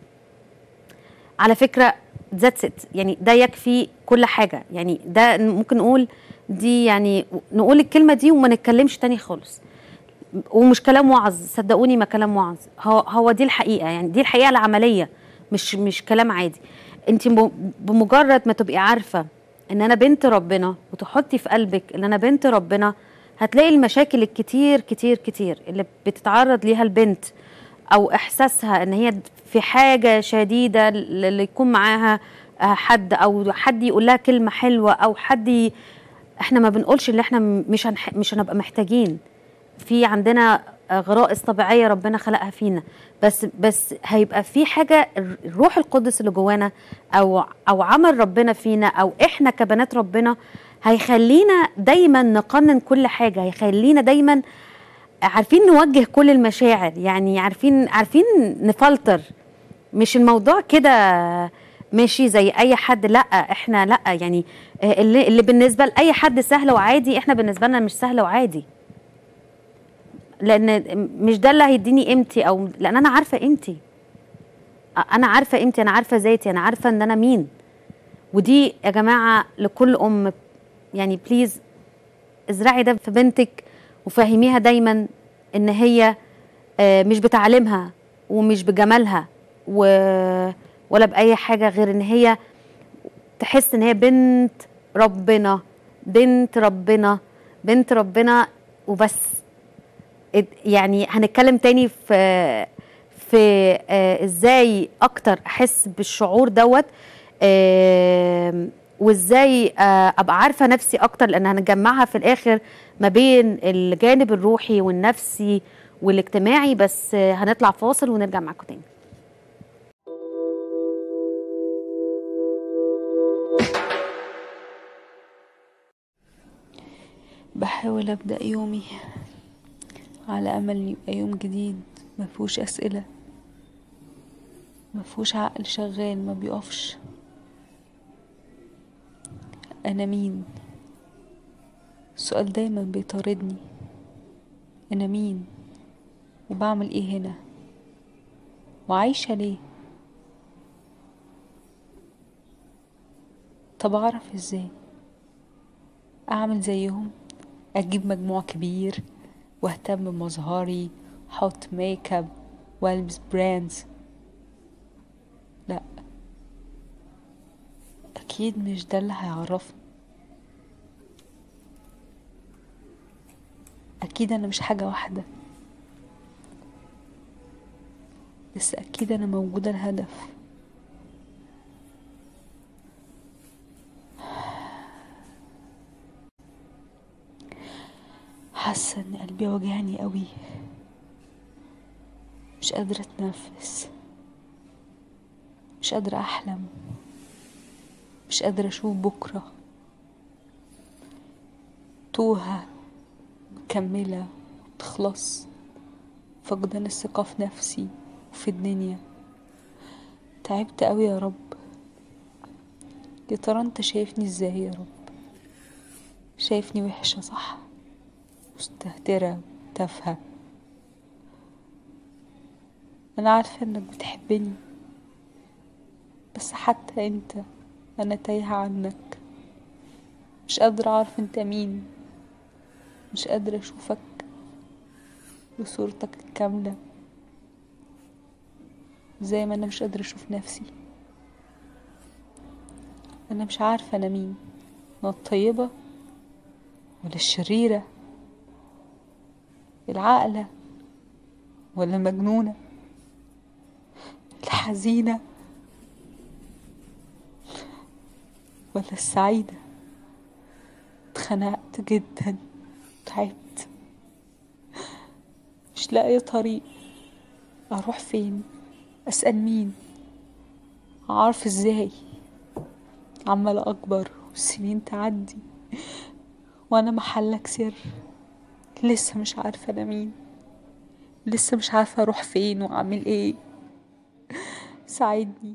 على فكره ذاتس ات يعني ده يكفي كل حاجه يعني ده ممكن نقول دي يعني نقول الكلمه دي وما نتكلمش تاني خالص ومش كلام وعظ صدقوني ما كلام وعظ هو هو دي الحقيقه يعني دي الحقيقه العمليه مش مش كلام عادي انت م- بمجرد ما تبقي عارفه ان انا بنت ربنا وتحطي في قلبك ان انا بنت ربنا هتلاقي المشاكل الكتير كتير كتير اللي بتتعرض ليها البنت او احساسها ان هي في حاجه شديده اللي يكون معاها آه، حد او حد يقول لها كلمه حلوه او حد ي... احنا ما بنقولش ان احنا م- مش هنح... مش هنبقى محتاجين في عندنا آه، غرائز طبيعيه ربنا خلقها فينا بس بس هيبقى في حاجه الر- الروح القدس اللي جوانا او او عمل ربنا فينا او احنا كبنات ربنا هيخلينا دايما نقنن كل حاجه هيخلينا دايما عارفين نوجه كل المشاعر يعني عارفين عارفين نفلتر مش الموضوع كده ماشي زي اي حد لا احنا لا يعني اللي, اللي بالنسبه لاي حد سهل وعادي احنا بالنسبه لنا مش سهل وعادي لان مش ده اللي هيديني قيمتي او لان انا عارفه قيمتي انا عارفه قيمتي انا عارفه ذاتي انا عارفه ان انا مين ودي يا جماعه لكل ام يعني بليز ازرعي ده في بنتك وفهميها دايما ان هي آه، مش بتعليمها ومش بجمالها و... ولا باي حاجه غير ان هي تحس ان هي بنت ربنا بنت ربنا بنت ربنا وبس ات- يعني هنتكلم تاني في في آه ازاي اكتر احس بالشعور دوت آه وازاي آه ابقى عارفه نفسي اكتر لان هنجمعها في الاخر ما بين الجانب الروحي والنفسي والاجتماعي بس آه هنطلع فاصل ونرجع معاكم تاني بحاول أبدأ يومي على أمل يبقى يوم جديد مفهوش أسئلة مفهوش عقل شغال ما بيقفش أنا مين السؤال دايما بيطاردني أنا مين وبعمل إيه هنا وعايشة ليه طب أعرف إزاي أعمل زيهم أجيب مجموع كبير واهتم بمظهري احط ميك اب والبس براندز لا اكيد مش ده اللي هيعرفني اكيد انا مش حاجه واحده بس اكيد انا موجوده الهدف حاسه ان قلبي وجعني قوي مش قادره اتنفس مش قادره احلم مش قادره اشوف بكره توهه مكمله تخلص فقدان الثقه في نفسي وفي الدنيا تعبت قوي يا رب يا ترى انت شايفني ازاي يا رب شايفني وحشه صح مستهترة تافهة أنا عارفة إنك بتحبني بس حتى أنت أنا تايهة عنك مش قادرة أعرف أنت مين مش قادرة أشوفك بصورتك الكاملة زي ما أنا مش قادرة أشوف نفسي أنا مش عارفة أنا مين أنا الطيبة ولا الشريرة العاقلة ولا المجنونة الحزينة ولا السعيدة اتخنقت جدا تعبت مش لاقية طريق أروح فين أسأل مين أعرف إزاي عمالة أكبر والسنين تعدي وأنا محلك سر لسه مش عارفة أنا مين لسه مش عارفة أروح فين وأعمل إيه ساعدني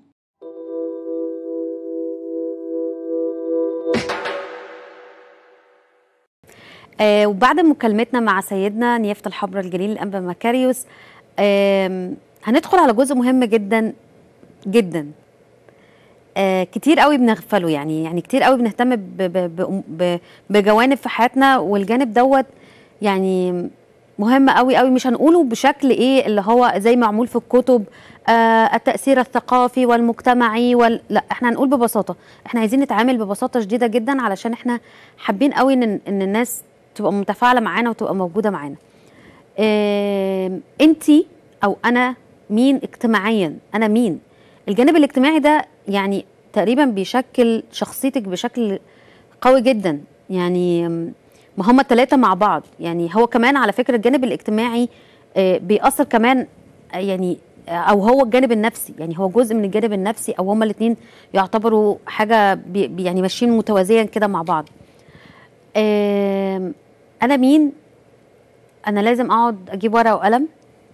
آه وبعد مكالمتنا مع سيدنا نيافة الحبر الجليل الأنبا مكاريوس آه هندخل على جزء مهم جدا جدا آه كتير قوي بنغفله يعني يعني كتير قوي بنهتم ب ب ب ب بجوانب في حياتنا والجانب دوت يعني مهم قوي قوي مش هنقوله بشكل ايه اللي هو زي معمول في الكتب آه التأثير الثقافي والمجتمعي وال... لا احنا هنقول ببساطة احنا عايزين نتعامل ببساطة شديدة جدا علشان احنا حابين قوي ان ان الناس تبقى متفاعلة معانا وتبقى موجودة معانا اه انتي او انا مين اجتماعيا انا مين الجانب الاجتماعي ده يعني تقريبا بيشكل شخصيتك بشكل قوي جدا يعني ما هما الثلاثة مع بعض يعني هو كمان على فكرة الجانب الاجتماعي آه بيأثر كمان آه يعني آه او هو الجانب النفسي يعني هو جزء من الجانب النفسي او هما الاثنين يعتبروا حاجة بي يعني ماشيين متوازيا كده مع بعض انا مين انا لازم اقعد اجيب ورقة وقلم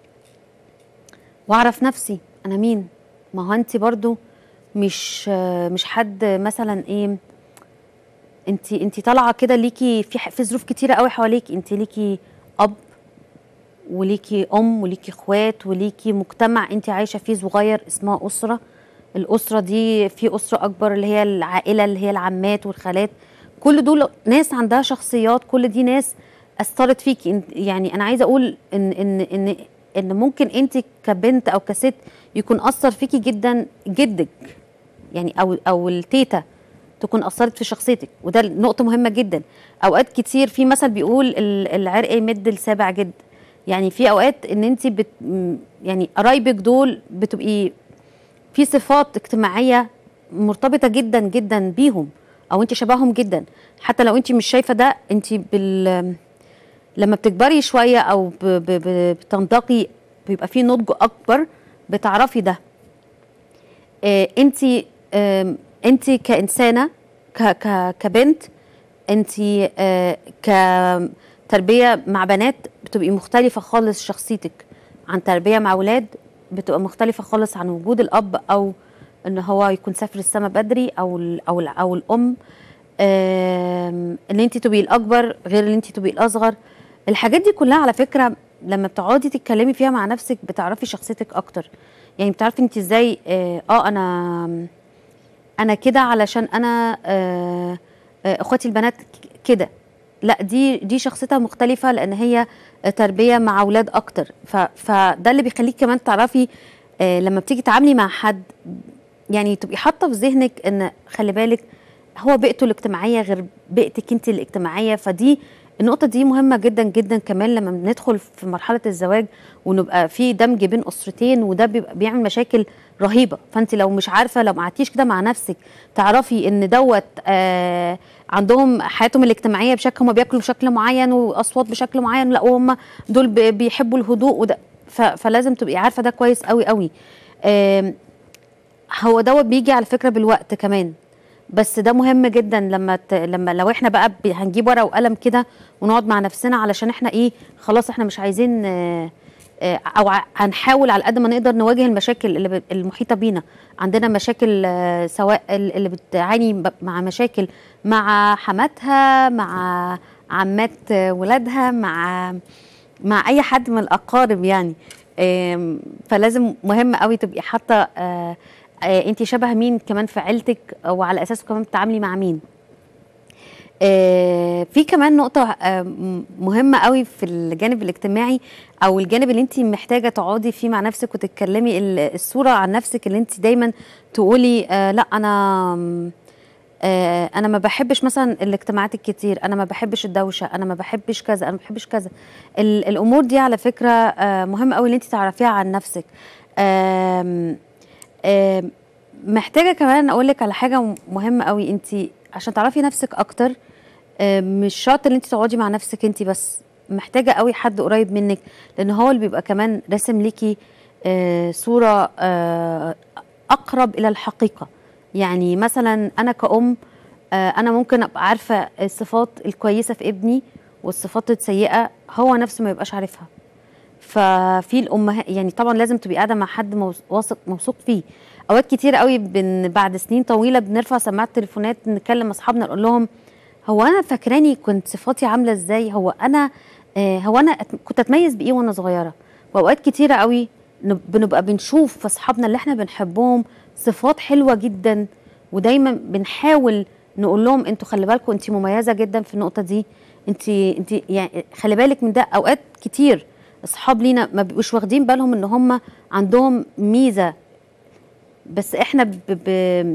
واعرف نفسي انا مين ما هو انت برضو مش مش حد مثلا ايه انت انت طالعه كده ليكي في في ظروف كتيره قوي حواليك انت ليكي اب وليكي ام وليكي اخوات وليكي مجتمع انت عايشه فيه صغير اسمها اسره الاسره دي في اسره اكبر اللي هي العائله اللي هي العمات والخالات كل دول ناس عندها شخصيات كل دي ناس اثرت فيكي يعني انا عايزه اقول ان ان ان ان ممكن انت كبنت او كست يكون اثر فيكي جدا جدك يعني او او التيتا تكون اثرت في شخصيتك وده نقطه مهمه جدا اوقات كتير في مثل بيقول العرق يمد لسابع جد يعني في اوقات ان انت بت يعني قرايبك دول بتبقي في صفات اجتماعيه مرتبطه جدا جدا بيهم او انت شبههم جدا حتى لو انت مش شايفه ده انت بال لما بتكبري شويه او ب... ب... ب... بتنضقي بيبقى في نضج اكبر بتعرفي ده اه انت اه انت كانسانه ك... ك... كبنت انت اه كتربيه مع بنات بتبقي مختلفه خالص شخصيتك عن تربيه مع اولاد بتبقى مختلفه خالص عن وجود الاب او ان هو يكون سافر السما بدري او ال او ال او الام ان انت تبقي الاكبر غير ان انت تبقي الاصغر الحاجات دي كلها على فكره لما بتقعدي تتكلمي فيها مع نفسك بتعرفي شخصيتك اكتر يعني بتعرفي انت ازاي اه, آه انا انا كده علشان انا آه آه اخواتي البنات كده لا دي دي شخصيتها مختلفه لان هي تربيه مع اولاد اكتر فده اللي بيخليك كمان تعرفي آه لما بتيجي تعاملي مع حد يعني تبقي حاطه في ذهنك ان خلي بالك هو بيئته الاجتماعيه غير بيئتك انت الاجتماعيه فدي النقطه دي مهمه جدا جدا كمان لما بندخل في مرحله الزواج ونبقى في دمج بين اسرتين وده بيبقى بيعمل مشاكل رهيبه فانت لو مش عارفه لو ما قعدتيش كده مع نفسك تعرفي ان دوت آه عندهم حياتهم الاجتماعيه بشكل هم بياكلوا بشكل معين واصوات بشكل معين لا وهم دول بيحبوا الهدوء وده فلازم تبقي عارفه ده كويس قوي قوي آه هو دوت بيجي على فكره بالوقت كمان بس ده مهم جدا لما ت... لما لو احنا بقى ب... هنجيب ورقه وقلم كده ونقعد مع نفسنا علشان احنا ايه خلاص احنا مش عايزين اه اه او ع... هنحاول على قد ما نقدر نواجه المشاكل اللي ب... المحيطه بينا عندنا مشاكل اه سواء اللي بتعاني ب... مع مشاكل مع حماتها مع عمات ولادها مع مع اي حد من الاقارب يعني آم، فلازم مهم قوي تبقي حاطه آه، آه، انت شبه مين كمان في عيلتك وعلى اساسه كمان بتتعاملي مع مين آه، في كمان نقطة آه، م- مهمة قوي في الجانب الاجتماعي أو الجانب اللي أنت محتاجة تقعدي فيه مع نفسك وتتكلمي ال- الصورة عن نفسك اللي أنت دايما تقولي آه لا أنا م- آه أنا ما بحبش مثلا الاجتماعات الكتير أنا ما بحبش الدوشة أنا ما بحبش كذا أنا ما بحبش كذا ال- الأمور دي على فكرة آه مهم قوي إن أنت تعرفيها عن نفسك آم، آم، محتاجة كمان أقول لك على حاجة مهمة قوي أنت عشان تعرفي نفسك أكتر آه، مش شرط ان انت تقعدي مع نفسك انت بس محتاجه قوي حد قريب منك لان هو اللي بيبقى كمان راسم ليكي آه، صوره آه، اقرب الى الحقيقه يعني مثلا انا كأم آه، انا ممكن ابقى عارفه الصفات الكويسه في ابني والصفات السيئه هو نفسه ما يبقاش عارفها ففي الامهات يعني طبعا لازم تبقي قاعده مع حد موث- واثق موثوق فيه اوقات كتير قوي بن بعد سنين طويله بنرفع سماعه التليفونات نكلم اصحابنا نقول لهم هو انا فاكراني كنت صفاتي عامله ازاي هو انا آه هو انا أت- كنت اتميز بايه وانا صغيره واوقات كتيره قوي نب- بنبقى بنشوف في اصحابنا اللي احنا بنحبهم صفات حلوه جدا ودايما بنحاول نقول لهم انتوا خلي بالكم انت مميزه جدا في النقطه دي انت انت يعني خلي بالك من ده اوقات كتير اصحاب لينا ما بيبقوش واخدين بالهم ان هم عندهم ميزه بس احنا ب... ب...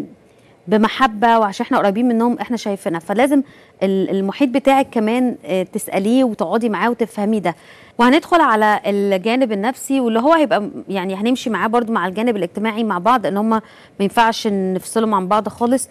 بمحبه وعشان احنا قريبين منهم احنا شايفينها فلازم ال- المحيط بتاعك كمان آه، تساليه وتقعدي معاه وتفهميه ده وهندخل على الجانب النفسي واللي هو هيبقى م- يعني هنمشي معاه برضو مع الجانب الاجتماعي مع بعض ان هم ما ينفعش نفصلهم عن بعض خالص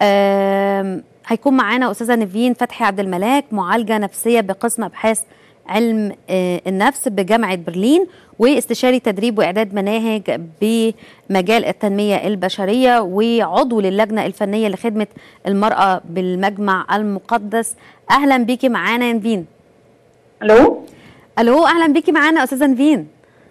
آم، هيكون معانا استاذه نيفين فتحي عبد الملاك معالجه نفسيه بقسم ابحاث علم آه، النفس بجامعه برلين واستشاري تدريب واعداد مناهج بمجال التنميه البشريه وعضو للجنه الفنيه لخدمه المراه بالمجمع المقدس اهلا بيكي معانا يا نفين الو الو اهلا بيكي معانا استاذه نفين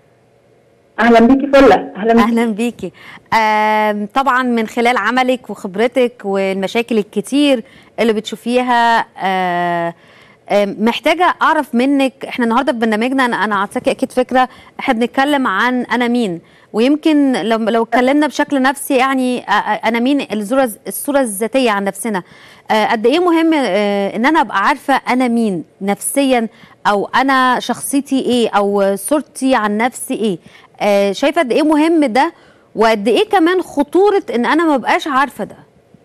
اهلا بيكي فله اهلا بيكي. اهلا بيكي آم، طبعا من خلال عملك وخبرتك والمشاكل الكتير اللي بتشوفيها آه، آم، محتاجه اعرف منك احنا النهارده في برنامجنا انا انا عطاكي اكيد فكره احنا بنتكلم عن انا مين ويمكن لو لو اتكلمنا بشكل نفسي يعني آه، آه، انا مين الصوره الصوره الذاتيه عن نفسنا آه، قد ايه مهم آه، ان انا ابقى عارفه انا مين نفسيا او انا شخصيتي ايه او صورتي عن نفسي ايه آه، شايفه قد ايه مهم ده وقد ايه كمان خطوره ان انا ما بقاش عارفه ده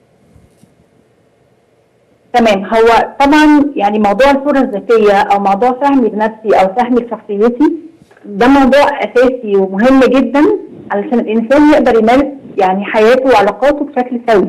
تمام هو طبعا يعني موضوع الصوره الذاتيه او موضوع فهمي لنفسي او فهمي لشخصيتي ده موضوع اساسي ومهم جدا علشان الانسان يقدر يمارس يعني حياته وعلاقاته بشكل سوي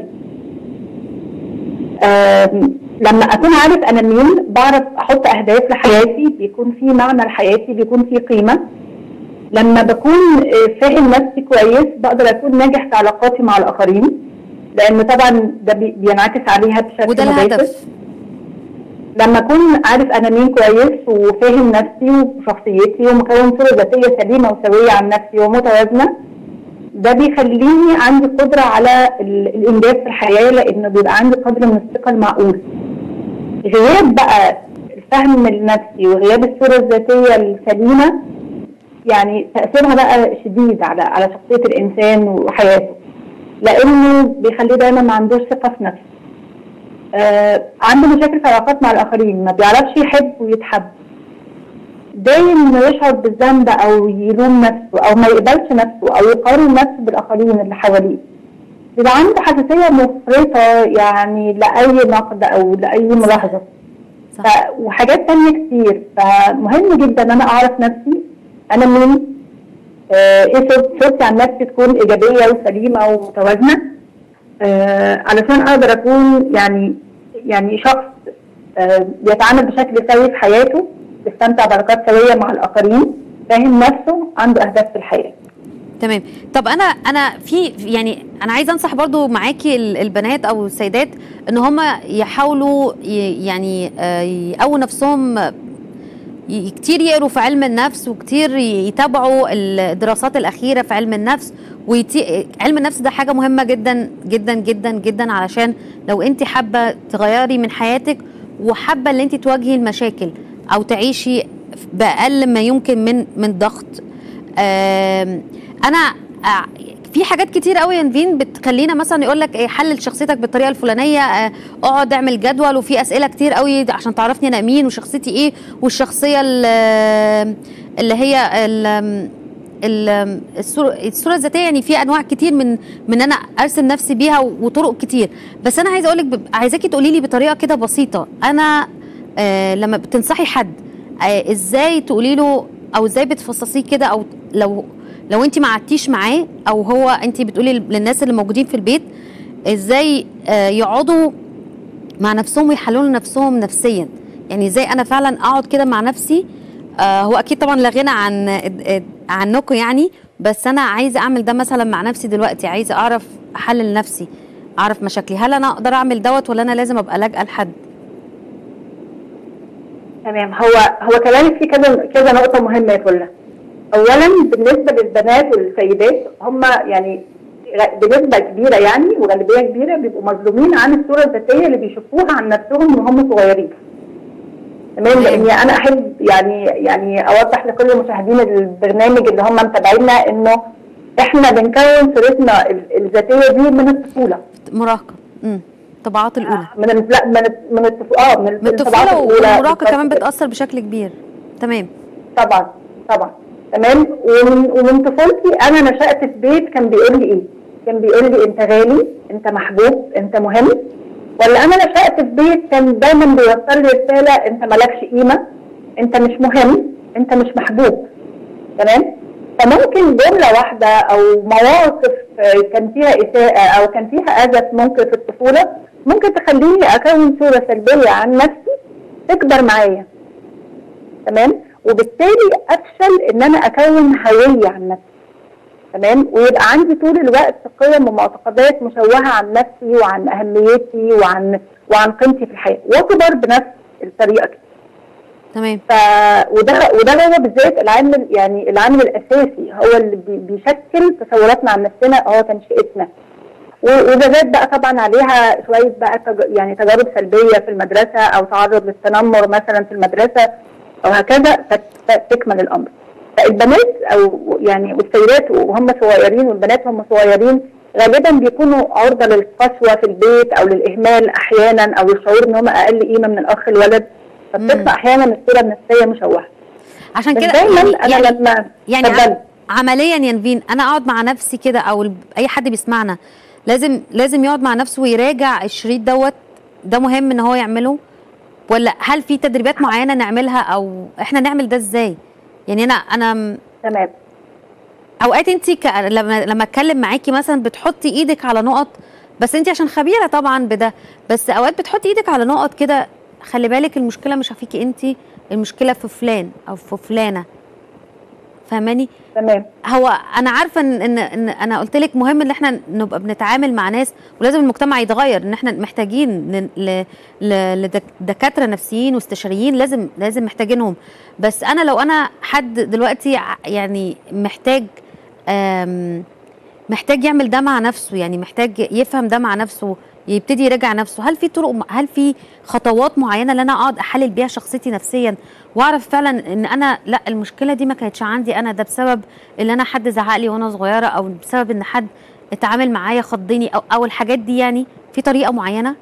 آم، لما اكون عارف انا مين بعرف احط اهداف لحياتي بيكون في معنى لحياتي بيكون في قيمه لما بكون آه، فاهم نفسي كويس بقدر اكون ناجح في علاقاتي مع الاخرين لان طبعا ده بي- بينعكس عليها بشكل وده مباشر. الهدف لما اكون عارف انا مين كويس وفاهم نفسي وشخصيتي ومكون صوره ذاتيه سليمه وسويه عن نفسي ومتوازنه ده بيخليني عندي قدره على ال- الانجاز في الحياه لانه بيبقى عندي قدر من الثقه المعقول. غياب بقى الفهم لنفسي وغياب الصوره الذاتيه السليمه يعني تاثيرها بقى شديد على على شخصيه الانسان وحياته لانه بيخليه دايما ما عندوش ثقه في نفسه. آه عنده مشاكل في العلاقات مع الاخرين ما بيعرفش يحب ويتحب دايما ما يشعر بالذنب او يلوم نفسه او ما يقبلش نفسه او يقارن نفسه بالاخرين اللي حواليه بيبقى عنده حساسيه مفرطه يعني لاي نقد او لاي ملاحظه صح. ف... وحاجات تانية كتير فمهم جدا ان انا اعرف نفسي انا مين آه ايه صورت- صورتي عن نفسي تكون ايجابيه وسليمه ومتوازنه آه علشان اقدر اكون يعني يعني شخص آه بيتعامل بشكل سوي في حياته بيستمتع بعلاقات سويه مع الاخرين فاهم نفسه عنده اهداف في الحياه تمام طب انا انا في يعني انا عايزه انصح برضو معاكي ال- البنات او السيدات ان هم يحاولوا ي- يعني آه، يقووا نفسهم ي- كتير يقروا في علم النفس وكتير ي- يتابعوا الدراسات الاخيره في علم النفس ويتي... علم النفس ده حاجه مهمه جدا جدا جدا جدا علشان لو انت حابه تغيري من حياتك وحابه ان انت تواجهي المشاكل او تعيشي باقل ما يمكن من من ضغط آم، انا آه، في حاجات كتير قوي يا نفين بتخلينا مثلا يقول لك إيه حلل شخصيتك بالطريقه الفلانيه آه، اقعد اعمل جدول وفي اسئله كتير قوي عشان تعرفني انا مين وشخصيتي ايه والشخصيه ال- اللي هي ال- ال- الصوره الصوره الذاتيه يعني في انواع كتير من من انا ارسم نفسي بيها وطرق كتير بس انا عايزه اقول لك عايزاكي تقولي لي بطريقه كده بسيطه انا آه لما بتنصحي حد آه ازاي تقولي له او ازاي بتفصصيه كده او لو لو انت ما قعدتيش معاه او هو انت بتقولي للناس اللي موجودين في البيت ازاي آه يقعدوا مع نفسهم ويحللوا نفسهم نفسيا يعني ازاي انا فعلا اقعد كده مع نفسي آه هو اكيد طبعا لا غنى عن آه، عنكم يعني بس انا عايزه اعمل ده مثلا مع نفسي دلوقتي عايزه اعرف احلل نفسي اعرف مشاكلي هل انا اقدر اعمل دوت ولا انا لازم ابقى لاجئه لحد تمام هو هو كلامك في كذا كذا نقطة مهمة يا فلة. أولا بالنسبة للبنات والسيدات هم يعني غ- بنسبة كبيرة يعني وغالبية كبيرة بيبقوا مظلومين عن الصورة الذاتية اللي بيشوفوها عن نفسهم وهم صغيرين. تمام لاني انا احب يعني يعني اوضح لكل مشاهدين البرنامج اللي هم متابعينا انه احنا بنكون صورتنا ال- الذاتيه دي من الطفوله مراهقه امم الطبعات الاولى من ال- لا من ال- من الطفوله اه من من الطبعات الطفوله الأولى والمراهقه بالظبط كمان كده. بتاثر بشكل كبير تمام طبعا طبعا تمام ومن ومن طفولتي انا نشات في بيت كان بيقول لي ايه؟ كان بيقول لي انت غالي انت محبوب انت مهم ولا انا نشات في بيت كان دايما بيوصل لي رساله انت مالكش قيمه انت مش مهم انت مش محبوب تمام فممكن جمله واحده او مواقف آه، كان فيها اساءه او كان فيها اذى ممكن في الطفوله ممكن تخليني اكون صوره سلبيه عن نفسي تكبر معايا تمام وبالتالي افشل ان انا اكون هويه عن نفسي تمام ويبقى عندي طول الوقت قيم ومعتقدات مشوهه عن نفسي وعن اهميتي وعن وعن قيمتي في الحياه واكبر بنفس الطريقه كده تمام ف وده وده هو بالذات العامل يعني العامل الاساسي هو اللي بي- بيشكل تصوراتنا عن نفسنا هو تنشئتنا و- وجازات بقى طبعا عليها شويه بقى تج... يعني تجارب سلبيه في المدرسه او تعرض للتنمر مثلا في المدرسه او هكذا فت- فتكمل الامر فالبنات او يعني والسيدات وهم صغيرين والبنات وهم صغيرين غالبا بيكونوا عرضه للقسوه في البيت او للاهمال احيانا او الشعور ان هم اقل قيمه من الاخ الولد فبتطلع احيانا الصوره النفسيه مشوهه عشان بس كده دايما يعني انا يعني, لما يعني اتفضلي. ع- عمليا يا نفين انا اقعد مع نفسي كده او ال- اي حد بيسمعنا لازم لازم يقعد مع نفسه ويراجع الشريط دوت ده مهم ان هو يعمله ولا هل في تدريبات معينه نعملها او احنا نعمل ده ازاي يعني انا انا م- تمام اوقات انت ك... لما لما اتكلم معاكي مثلا بتحطي ايدك على نقط بس انت عشان خبيره طبعا بده بس اوقات بتحطي ايدك على نقط كده خلي بالك المشكله مش فيكي انت المشكله في فلان او في فلانه فاهماني تمام هو انا عارفه ان ان, إن انا قلت لك مهم ان احنا نبقى بنتعامل مع ناس ولازم المجتمع يتغير ان احنا محتاجين ن- ل- ل- لدكاتره نفسيين واستشاريين لازم لازم محتاجينهم بس انا لو انا حد دلوقتي ع- يعني محتاج آم، محتاج يعمل ده مع نفسه يعني محتاج يفهم ده مع نفسه يبتدي يراجع نفسه هل في طرق هل في خطوات معينه اللي انا اقعد احلل بيها شخصيتي نفسيا واعرف فعلا ان انا لا المشكله دي ما كانتش عندي انا ده بسبب ان انا حد زعق لي وانا صغيره او بسبب ان حد اتعامل معايا خضني او او الحاجات دي يعني في طريقه معينه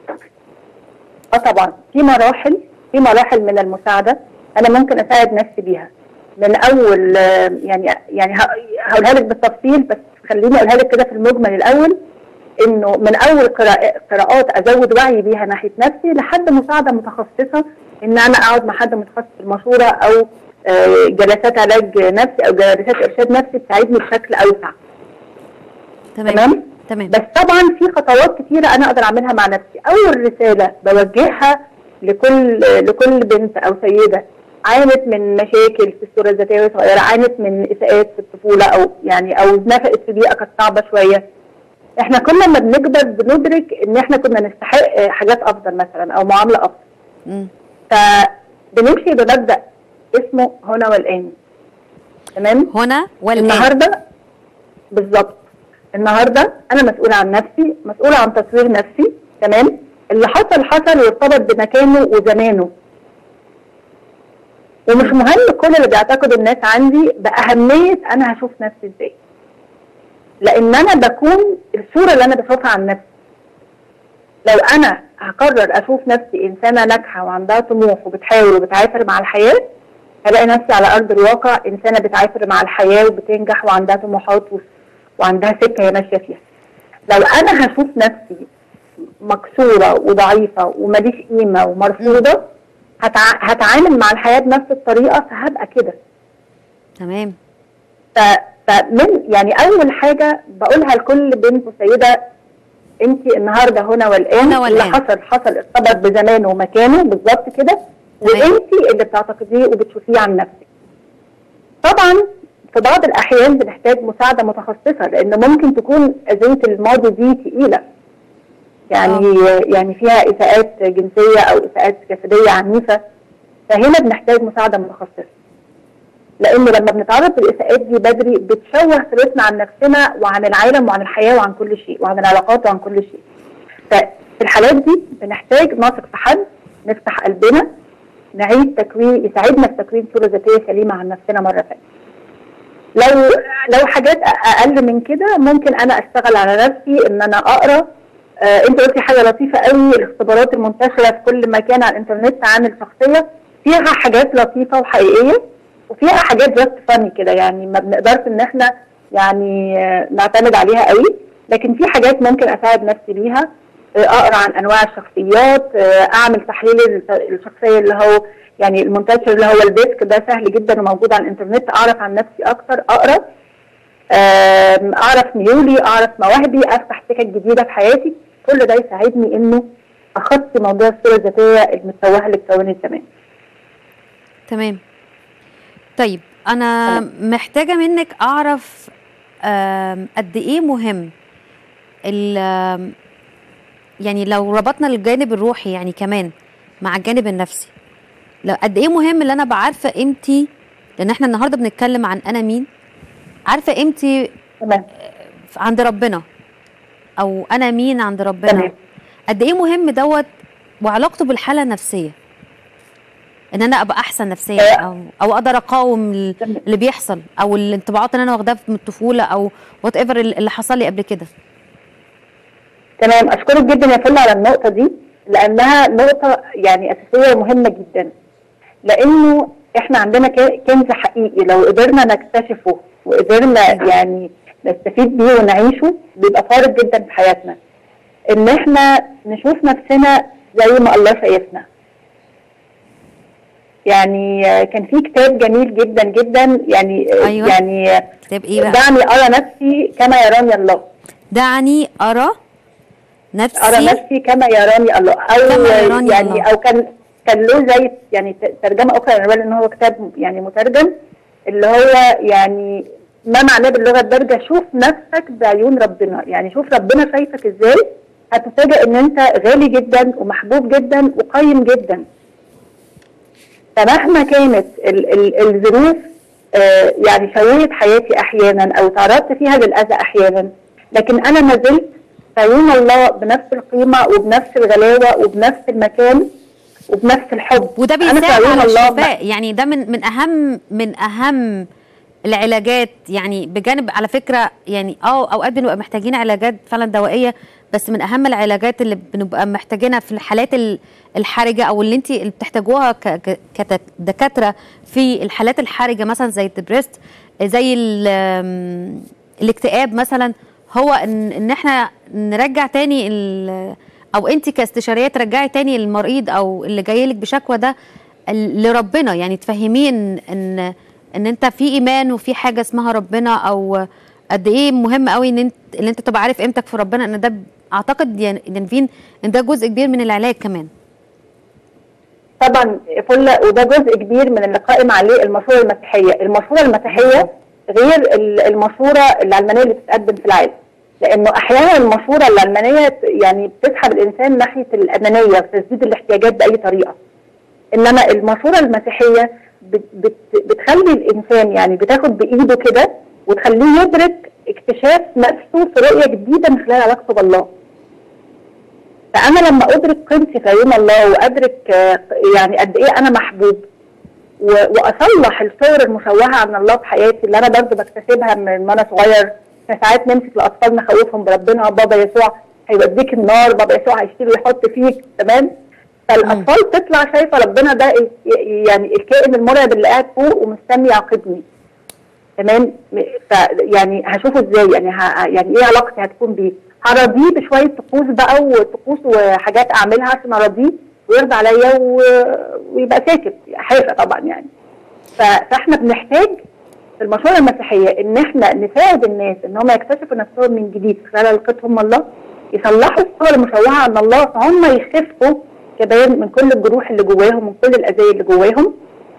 اه طبعا في مراحل في مراحل من المساعده انا ممكن اساعد نفسي بيها من اول آه، يعني يعني ه- هقولها لك بالتفصيل بس خليني اقولها لك كده في المجمل الاول انه من اول قراء- قراءات ازود وعي بيها ناحيه نفسي لحد مساعده متخصصه ان انا اقعد مع حد متخصص في المشوره او آه، جلسات علاج نفسي او جلسات ارشاد نفسي تساعدني بشكل اوسع تمام تمام تمام بس طبعا في خطوات كتيرة أنا أقدر أعملها مع نفسي أول رسالة بوجهها لكل لكل بنت أو سيدة عانت من مشاكل في الصورة الذاتية وهي صغيرة عانت من إساءات في الطفولة أو يعني أو نفقت في بيئة كانت صعبة شوية إحنا كل ما بنكبر بندرك إن إحنا كنا نستحق حاجات أفضل مثلا أو معاملة أفضل مم. فبنمشي بمبدأ اسمه هنا والآن تمام؟ هنا والان النهارده بالظبط النهارده انا مسؤوله عن نفسي مسؤوله عن تطوير نفسي تمام اللي حصل حصل وارتبط بمكانه وزمانه ومش مهم كل اللي بيعتقد الناس عندي باهميه انا هشوف نفسي ازاي لان انا بكون الصوره اللي انا بشوفها عن نفسي لو انا هقرر اشوف نفسي انسانه ناجحه وعندها طموح وبتحاول وبتعافر مع الحياه هلاقي نفسي على ارض الواقع انسانه بتعافر مع الحياه وبتنجح وعندها طموحات و- وعندها سكه هي ماشيه فيها لو انا هشوف نفسي مكسوره وضعيفه وماليش قيمه ومرفوضه هتع... هتعامل مع الحياه بنفس الطريقه فهبقى كده تمام ف... فمن يعني اول حاجه بقولها لكل بنت وسيده انت النهارده هنا والان هنا والآن. اللي حصل حصل ارتبط بزمانه ومكانه بالظبط كده تمام. وانت اللي بتعتقديه وبتشوفيه عن نفسك. طبعا في بعض الاحيان بنحتاج مساعده متخصصه لان ممكن تكون اذيه الماضي دي تقيله. يعني يعني فيها اساءات جنسيه او اساءات جسديه عنيفه فهنا بنحتاج مساعده متخصصه. لان لما بنتعرض للاساءات دي بدري بتشوه صورتنا عن نفسنا وعن العالم وعن الحياه وعن كل شيء وعن العلاقات وعن كل شيء. ففي الحالات دي بنحتاج نثق في حد نفتح قلبنا نعيد تكوين يساعدنا في تكوين صوره ذاتيه سليمه عن نفسنا مره ثانيه. لو لو حاجات اقل من كده ممكن انا اشتغل على نفسي ان انا اقرا آه انت قلتي حاجه لطيفه قوي الاختبارات المنتشره في كل مكان على الانترنت عن الشخصيه فيها حاجات لطيفه وحقيقيه وفيها حاجات جاست فاني كده يعني ما بنقدرش ان احنا يعني آه، نعتمد عليها قوي لكن في حاجات ممكن اساعد نفسي بيها آه، اقرا عن انواع الشخصيات آه، اعمل تحليل الش- الشخصيه اللي هو يعني المنتشر اللي هو الديسك ده سهل جدا وموجود على الانترنت اعرف عن نفسي اكتر اقرا آم، اعرف ميولي اعرف مواهبي افتح سكك جديده في حياتي كل ده يساعدني انه اخطي موضوع الصوره الذاتيه المتسوهه اللي اتكونت زمان تمام طيب انا محتاجه منك اعرف آم، قد ايه مهم ال آم، يعني لو ربطنا الجانب الروحي يعني كمان مع الجانب النفسي لو قد ايه مهم اللي انا ابقى عارفه قيمتي لان احنا النهارده بنتكلم عن انا مين عارفه قيمتي تمام عند ربنا او انا مين عند ربنا تمام. قد ايه مهم دوت وعلاقته بالحاله النفسيه ان انا ابقى احسن نفسيا آه. او او اقدر اقاوم ال- تمام. اللي بيحصل او الانطباعات اللي انا واخداها من الطفوله او وات ايفر اللي حصل لي قبل كده تمام اشكرك جدا يا فل على النقطه دي لانها نقطه يعني اساسيه ومهمه جدا لانه احنا عندنا ك- كنز حقيقي لو قدرنا نكتشفه وقدرنا يعني نستفيد بيه ونعيشه بيبقى فارق جدا في حياتنا ان احنا نشوف نفسنا زي ما الله شايفنا يعني آه، كان في كتاب جميل جدا جدا يعني آه، أيوة. يعني آه، كتاب ايه بقى دعني ارى نفسي كما يراني الله دعني ارى نفسي ارى نفسي كما يراني الله او كما يراني يعني الله. او كان كان له زي يعني ت- ترجمه اخرى انا بالي ان هو كتاب يعني مترجم اللي هو يعني ما معناه باللغه الدارجه شوف نفسك بعيون ربنا يعني شوف ربنا شايفك ازاي هتفاجئ ان انت غالي جدا ومحبوب جدا وقيم جدا فمهما كانت ال ال الظروف آه يعني شوهت حياتي احيانا او تعرضت فيها للاذى احيانا لكن انا ما زلت في عيون الله بنفس القيمه وبنفس الغلاوه وبنفس المكان وبنفس الحب وده أنا في بيساعد عيون على الله الشفاء يعني ده من من اهم من اهم العلاجات يعني بجانب على فكره يعني اه اوقات بنبقى محتاجين علاجات فعلا دوائيه بس من اهم العلاجات اللي بنبقى محتاجينها في الحالات ال- الحرجه او اللي انت اللي بتحتاجوها ك- ك- كدكاتره في الحالات الحرجه مثلا زي الدبريست زي ال- آم، الاكتئاب مثلا هو ان ان احنا نرجع تاني ال- او انت كاستشاريه ترجعي تاني المريض او اللي جاي لك بشكوى ده ال- لربنا يعني تفهميه ان ان ان انت في ايمان وفي حاجه اسمها ربنا او قد ايه مهم قوي ان انت ان انت تبقى عارف قيمتك في ربنا ان ده ب- اعتقد يعني ينفين ان ده جزء كبير من العلاج كمان طبعا فل وده جزء كبير من اللي قائم عليه المشوره المسيحيه، المشوره المسيحيه غير ال- المشوره العلمانيه اللي بتتقدم في العالم. لانه احيانا المشوره العلمانيه ت- يعني بتسحب الانسان ناحيه الانانيه وتسديد الاحتياجات باي طريقه. انما المشوره المسيحيه بت بت بتخلي الانسان يعني بتاخد بايده كده وتخليه يدرك اكتشاف نفسه في رؤيه جديده من خلال علاقته بالله. فانا لما ادرك قيمتي في عيون الله وادرك آه، يعني قد ايه انا محبوب و- واصلح الصور المشوهه عن الله في حياتي اللي انا برضه بكتسبها من وانا صغير إحنا ساعات نمسك الاطفال نخوفهم بربنا بابا يسوع هيوديك النار بابا يسوع هيشتري ويحط فيك تمام فالاطفال تطلع شايفه ربنا ده ال- يعني الكائن المرعب اللي قاعد فوق ومستني يعاقبني تمام م- ف يعني هشوفه ازاي يعني ه... يعني ايه علاقتي هتكون بيه هرضيه بشويه طقوس بقى وطقوس وحاجات اعملها عشان ارضيه ويرضى عليا و... ويبقى ساكت حافه طبعا يعني ف... فاحنا بنحتاج في المشورة المسيحية ان احنا نساعد الناس ان هم يكتشفوا نفسهم من جديد خلال علاقتهم الله يصلحوا الصور المشوهة عن الله فهم يخفوا كمان من كل الجروح اللي جواهم من كل الاذية اللي جواهم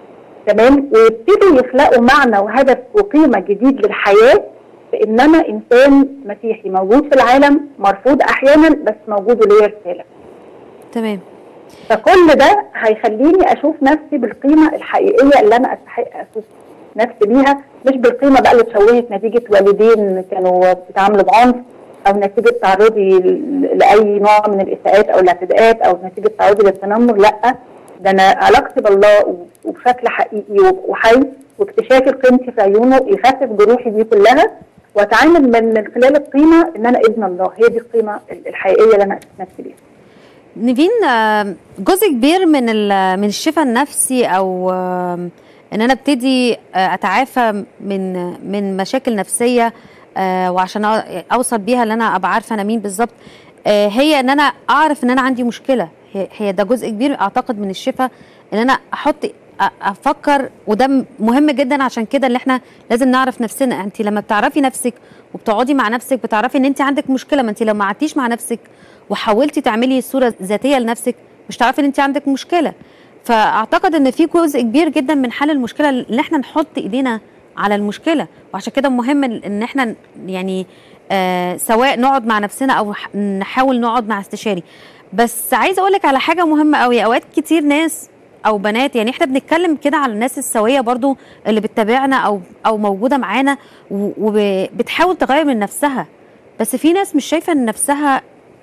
تمام ويبتدوا يخلقوا معنى وهدف وقيمة جديد للحياة بان انا انسان مسيحي موجود في العالم مرفوض احيانا بس موجود وليه رسالة تمام فكل ده هيخليني اشوف نفسي بالقيمه الحقيقيه اللي انا استحق اشوف نفسي بيها مش بالقيمه بقى اللي اتشوهت نتيجه والدين كانوا بيتعاملوا بعنف او نتيجه تعرضي ل- لاي نوع من الاساءات او الاعتداءات او نتيجه تعرضي للتنمر لا ده انا علاقتي بالله و- وبشكل حقيقي و- وحي واكتشافي قيمتي في عيونه يخفف جروحي دي كلها واتعامل من من خلال القيمه ان انا ابن الله هي دي القيمه الحقيقيه اللي انا اسس نفسي بيها نيفين آه، جزء كبير من ال- من الشفاء النفسي او آم، ان انا ابتدي آه، اتعافى من من مشاكل نفسيه آه، وعشان أ- اوصل بيها ان انا ابقى عارفه انا مين بالظبط آه، هي ان انا اعرف ان انا عندي مشكله هي- هي ده جزء كبير اعتقد من الشفاء ان انا احط أ- افكر وده م- مهم جدا عشان كده اللي احنا لازم نعرف نفسنا انت لما بتعرفي نفسك وبتقعدي مع نفسك بتعرفي ان انت عندك مشكله ما انت لو ما قعدتيش مع نفسك وحاولتي تعملي صوره ذاتيه لنفسك مش تعرفي ان انت عندك مشكله فاعتقد ان في جزء كبير جدا من حل المشكله ان احنا نحط ايدينا على المشكله وعشان كده مهم ان احنا ن- يعني آه سواء نقعد مع نفسنا او ح- نحاول نقعد مع استشاري بس عايزه اقول لك على حاجه مهمه قوي اوقات كتير ناس او بنات يعني احنا بنتكلم كده على الناس السويه برضو اللي بتتابعنا او او موجوده معانا وبتحاول تغير من نفسها بس في ناس مش شايفه ان نفسها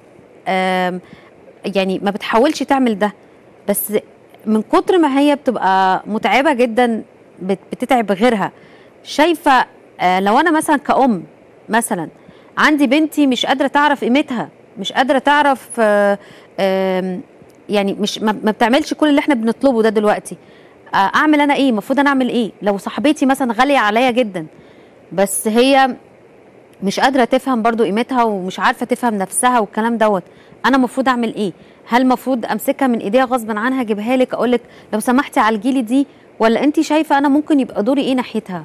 آم، يعني ما بتحاولش تعمل ده بس من كتر ما هي بتبقى متعبه جدا بت- بتتعب غيرها شايفه آه، لو انا مثلا كأم مثلا عندي بنتي مش قادره تعرف قيمتها مش قادره تعرف آه، آم، يعني مش ما ما بتعملش كل اللي احنا بنطلبه ده دلوقتي آه، اعمل انا ايه المفروض انا اعمل ايه لو صاحبتي مثلا غاليه عليا جدا بس هي مش قادره تفهم برضو قيمتها ومش عارفه تفهم نفسها والكلام دوت انا المفروض اعمل ايه هل المفروض امسكها من ايديها غصب عنها اجيبها لك اقول لك لو سمحتي عالجيلي دي ولا انت شايفه انا ممكن يبقى دوري ايه ناحيتها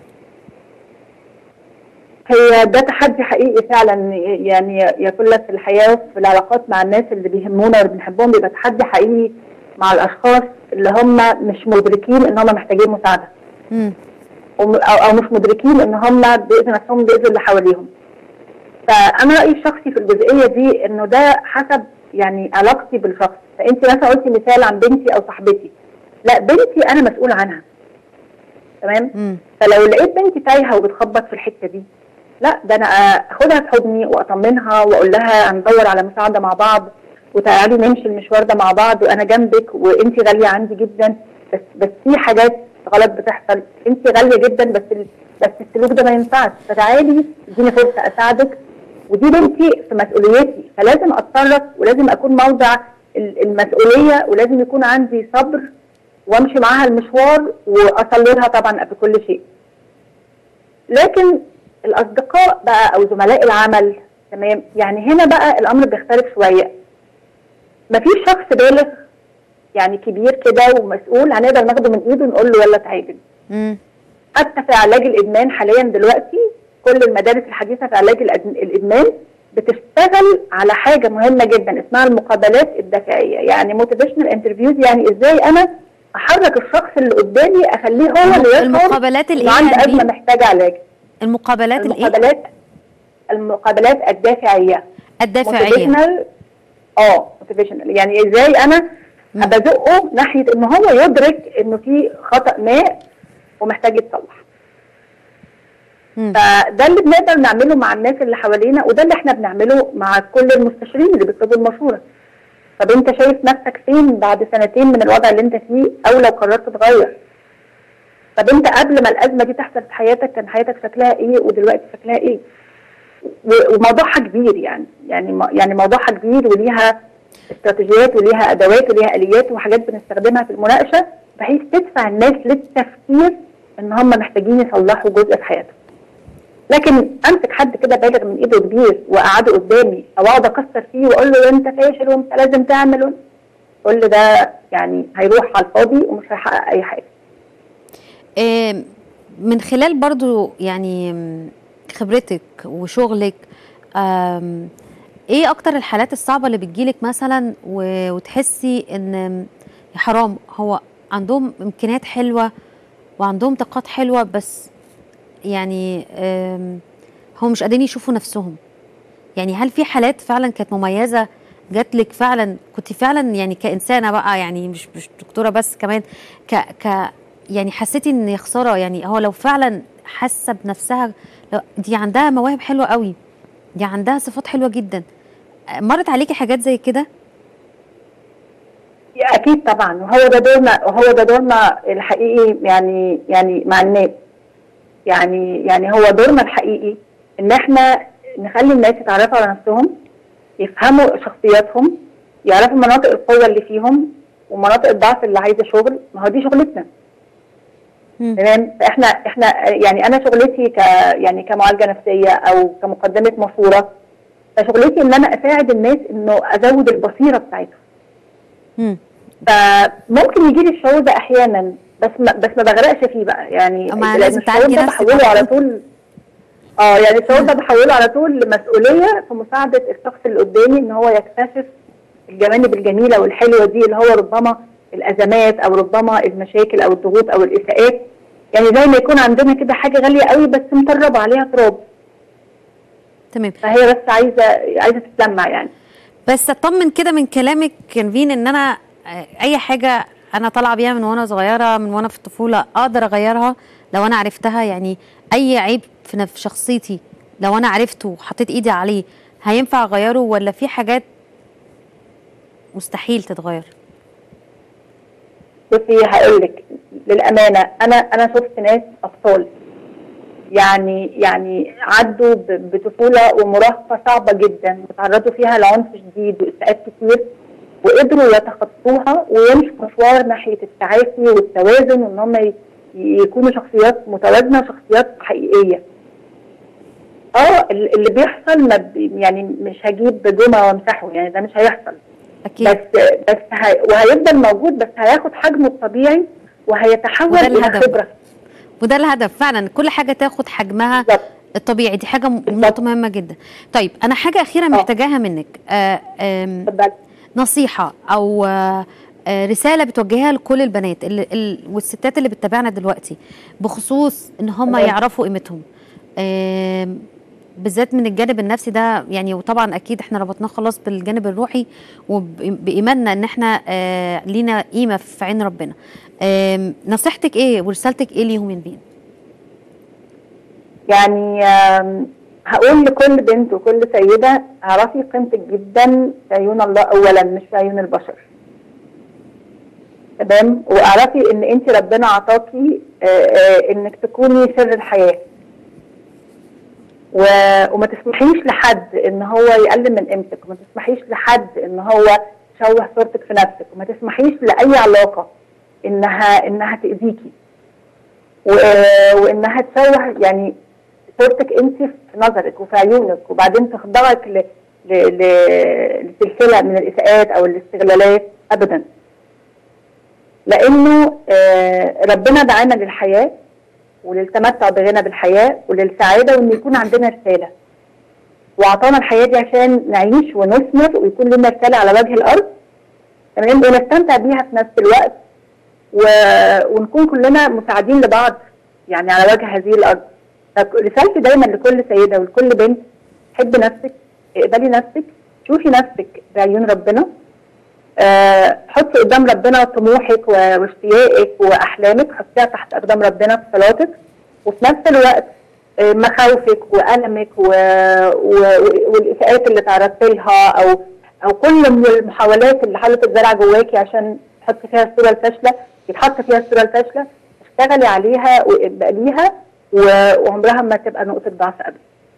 هي ده تحدي حقيقي فعلا يعني يا كل في الحياه وفي العلاقات مع الناس اللي بيهمونا واللي بنحبهم بيبقى تحدي حقيقي مع الاشخاص اللي هم مش مدركين ان هم محتاجين مساعده امم وم- او او مش مدركين ان هم باذن نفسهم باذن اللي حواليهم فانا رايي الشخصي في الجزئيه دي انه ده حسب يعني علاقتي بالشخص فانت مثلا قلتي مثال عن بنتي او صاحبتي لا بنتي انا مسؤول عنها تمام امم فلو لقيت بنتي تايهه وبتخبط في الحته دي لا ده انا اخدها في حضني واطمنها واقول لها هندور على مساعده مع بعض وتعالي نمشي المشوار ده مع بعض وانا جنبك وانت غاليه عندي جدا بس بس في حاجات غلط بتحصل انت غاليه جدا بس ال- بس السلوك ده ما ينفعش فتعالي اديني فرصه اساعدك ودي بنتي في مسؤوليتي فلازم اتصرف ولازم اكون موضع ال- المسؤوليه ولازم يكون عندي صبر وامشي معاها المشوار واصلي لها طبعا قبل كل شيء لكن الاصدقاء بقى او زملاء العمل تمام يعني هنا بقى الامر بيختلف شويه مفيش شخص بالغ يعني كبير كده ومسؤول هنقدر ناخده من ايده ونقول له يلا اتعالج امم حتى في علاج الادمان حاليا دلوقتي كل المدارس الحديثه في علاج الأد- الادمان بتشتغل على حاجه مهمه جدا اسمها المقابلات الدافعيه يعني موتيفيشنال انترفيوز يعني ازاي انا احرك الشخص اللي قدامي اخليه هو اللي يشعر المقابلات انه الايه عنده يا ازمه نبيل؟ محتاجه علاج المقابلات الايه المقابلات المقابلات الدافعيه الدافعيه موتيفيشنال اه موتيفيشنال يعني ازاي انا مم. ابقى ازقه ناحيه ان هو يدرك انه في خطا ما ومحتاج يتصلح مم. فده اللي بنقدر نعمله مع الناس اللي حوالينا وده اللي احنا بنعمله مع كل المستشارين اللي بيطلبوا المشوره طب انت شايف نفسك فين بعد سنتين من الوضع اللي انت فيه او لو قررت تغير طب انت قبل ما الازمه دي تحصل في حياتك كان حياتك شكلها ايه ودلوقتي شكلها ايه و- وموضوعها كبير يعني يعني م- يعني موضوعها كبير وليها استراتيجيات وليها ادوات وليها اليات وحاجات بنستخدمها في المناقشه بحيث تدفع الناس للتفكير ان هم محتاجين يصلحوا جزء في حياتهم لكن امسك حد كده بالغ من ايده كبير واقعده قدامي او اقعد اكسر فيه واقول له انت فاشل وانت لازم تعمل كل ده يعني هيروح على الفاضي ومش هيحقق اي حاجه آم، من خلال برضو يعني آم، خبرتك وشغلك آم، ايه اكتر الحالات الصعبة اللي بتجيلك مثلا و- وتحسي ان آم، يا حرام هو عندهم امكانيات حلوة وعندهم طاقات حلوة بس يعني آم، هم مش قادرين يشوفوا نفسهم يعني هل في حالات فعلا كانت مميزة جات لك فعلا كنت فعلا يعني كإنسانة بقى يعني مش مش دكتورة بس كمان ك ك يعني حسيتي ان يا خسارة يعني هو لو فعلا حاسة بنفسها لو دي عندها مواهب حلوة قوي دي عندها صفات حلوة جدا مرت عليكي حاجات زي كده اكيد طبعا وهو ده دورنا وهو ده دورنا الحقيقي يعني يعني مع الناس يعني يعني هو دورنا الحقيقي ان احنا نخلي الناس يتعرفوا على نفسهم يفهموا شخصياتهم يعرفوا مناطق القوه اللي فيهم ومناطق الضعف اللي عايزه شغل ما هو دي شغلتنا مم. تمام فاحنا احنا يعني انا شغلتي ك يعني كمعالجه نفسيه او كمقدمه مشوره فشغلتي ان انا اساعد الناس انه ازود البصيره بتاعتهم مم. فممكن يجي لي الشعور ده احيانا بس ما بس ما بغرقش فيه بقى يعني أما لأن لازم الشعور تعالجي ده نفسك بحوله على أصلاً. طول اه يعني الشعور ده بحوله على طول لمسؤوليه في مساعده الشخص اللي قدامي ان هو يكتشف الجوانب الجميله والحلوه دي اللي هو ربما الازمات او ربما المشاكل او الضغوط او الاساءات يعني زي ما يكون عندنا كده حاجه غاليه قوي بس مطربه عليها تراب تمام فهي بس عايزه عايزه تتلمع يعني بس اطمن كده من كلامك كنفين ان انا آه، اي حاجه انا طالعه بيها من وانا صغيره من وانا في الطفوله اقدر اغيرها لو انا عرفتها يعني اي عيب في نف- في شخصيتي لو انا عرفته وحطيت ايدي عليه هينفع اغيره ولا في حاجات مستحيل تتغير بصي هقول لك للامانه انا انا شفت ناس اطفال يعني يعني عدوا ب- بطفوله ومراهقه صعبه جدا وتعرضوا فيها لعنف شديد واساءات كتير وقدروا يتخطوها ويمشوا مشوار ناحيه التعافي والتوازن وان هم ي- يكونوا شخصيات متوازنه وشخصيات حقيقيه. اه ال- اللي بيحصل ما ب- يعني مش هجيب جمعه وامسحه يعني ده مش هيحصل اكيد بس بس هي وهيفضل موجود بس هياخد حجمه الطبيعي وهيتحول وده الى الهدف. خبره وده الهدف فعلا كل حاجه تاخد حجمها بالظبط الطبيعي دي حاجه م- بالظبط. نقطه مهمه جدا طيب انا حاجه اخيره محتاجاها منك آه آم، اتفضلي نصيحة أو آه، آه، رسالة بتوجهها لكل البنات اللي ال- والستات اللي بتتابعنا دلوقتي بخصوص إن هم تمام. يعرفوا قيمتهم آم، بالذات من الجانب النفسي ده يعني وطبعا أكيد إحنا ربطناه خلاص بالجانب الروحي وبإيماننا إن إحنا آه، لينا قيمة في عين ربنا آم، نصيحتك إيه ورسالتك إيه ليهم ينبين؟ يعني آم، هقول لكل بنت وكل سيده اعرفي قيمتك جدا في عيون الله اولا مش في عيون البشر تمام واعرفي ان انت ربنا عطاكي آه، آه، انك تكوني سر الحياه و... وما تسمحيش لحد ان هو يقلل من قيمتك وما تسمحيش لحد ان هو يشوه صورتك في نفسك وما تسمحيش لاي علاقه انها انها تاذيكي و... وانها تشوه يعني صورتك انت في نظرك وفي عيونك وبعدين تخضعك ل... ل... ل... لسلسله من الاساءات او الاستغلالات ابدا لانه آه، ربنا دعانا للحياه وللتمتع بغنى بالحياه وللسعاده وان يكون عندنا رساله واعطانا الحياه دي عشان نعيش ونثمر ويكون لنا رساله على وجه الارض تمام ونستمتع بيها في نفس الوقت و... ونكون كلنا مساعدين لبعض يعني على وجه هذه الارض رسالتي دايما لكل سيده ولكل بنت حبي نفسك اقبلي نفسك شوفي نفسك بعيون ربنا آه، حطي قدام ربنا طموحك و- واشتياقك واحلامك حطيها تحت اقدام ربنا في صلاتك وفي نفس الوقت آه، مخاوفك والمك و... و... والاساءات اللي تعرضت لها او او كل من المحاولات اللي حاولت تزرع جواكي عشان تحطي فيها الصوره الفاشله يتحط فيها الصوره الفاشله مش تشتغلي عليها واقبليها و- وعمرها ما تبقى نقطه ضعف ابدا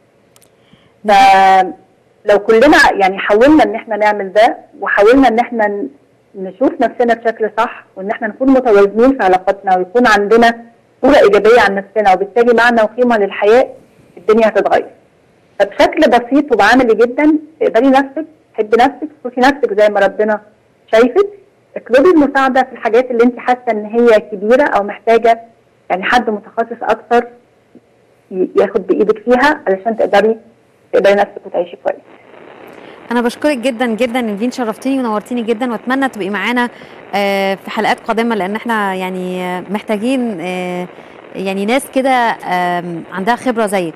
فلو كلنا يعني حاولنا ان احنا نعمل ده وحاولنا ان احنا ن- نشوف نفسنا بشكل صح وان احنا نكون متوازنين في علاقاتنا ويكون عندنا صوره ايجابيه عن نفسنا وبالتالي معنى وقيمه للحياه الدنيا هتتغير. فبشكل بسيط وبعملي جدا تقبلي نفسك تحبي نفسك تشوفي نفسك زي ما ربنا شايفك اطلبي المساعده في الحاجات اللي انت حاسه ان هي كبيره او محتاجه يعني حد متخصص اكتر ي- ياخد بايدك فيها علشان تقدري تقدري نفسك وتعيشي كويس. انا بشكرك جدا جدا نيفين شرفتيني ونورتيني جدا واتمنى تبقي معانا آه، في حلقات قادمه لان احنا يعني آه، محتاجين آه، يعني ناس كده آم، عندها خبره زيك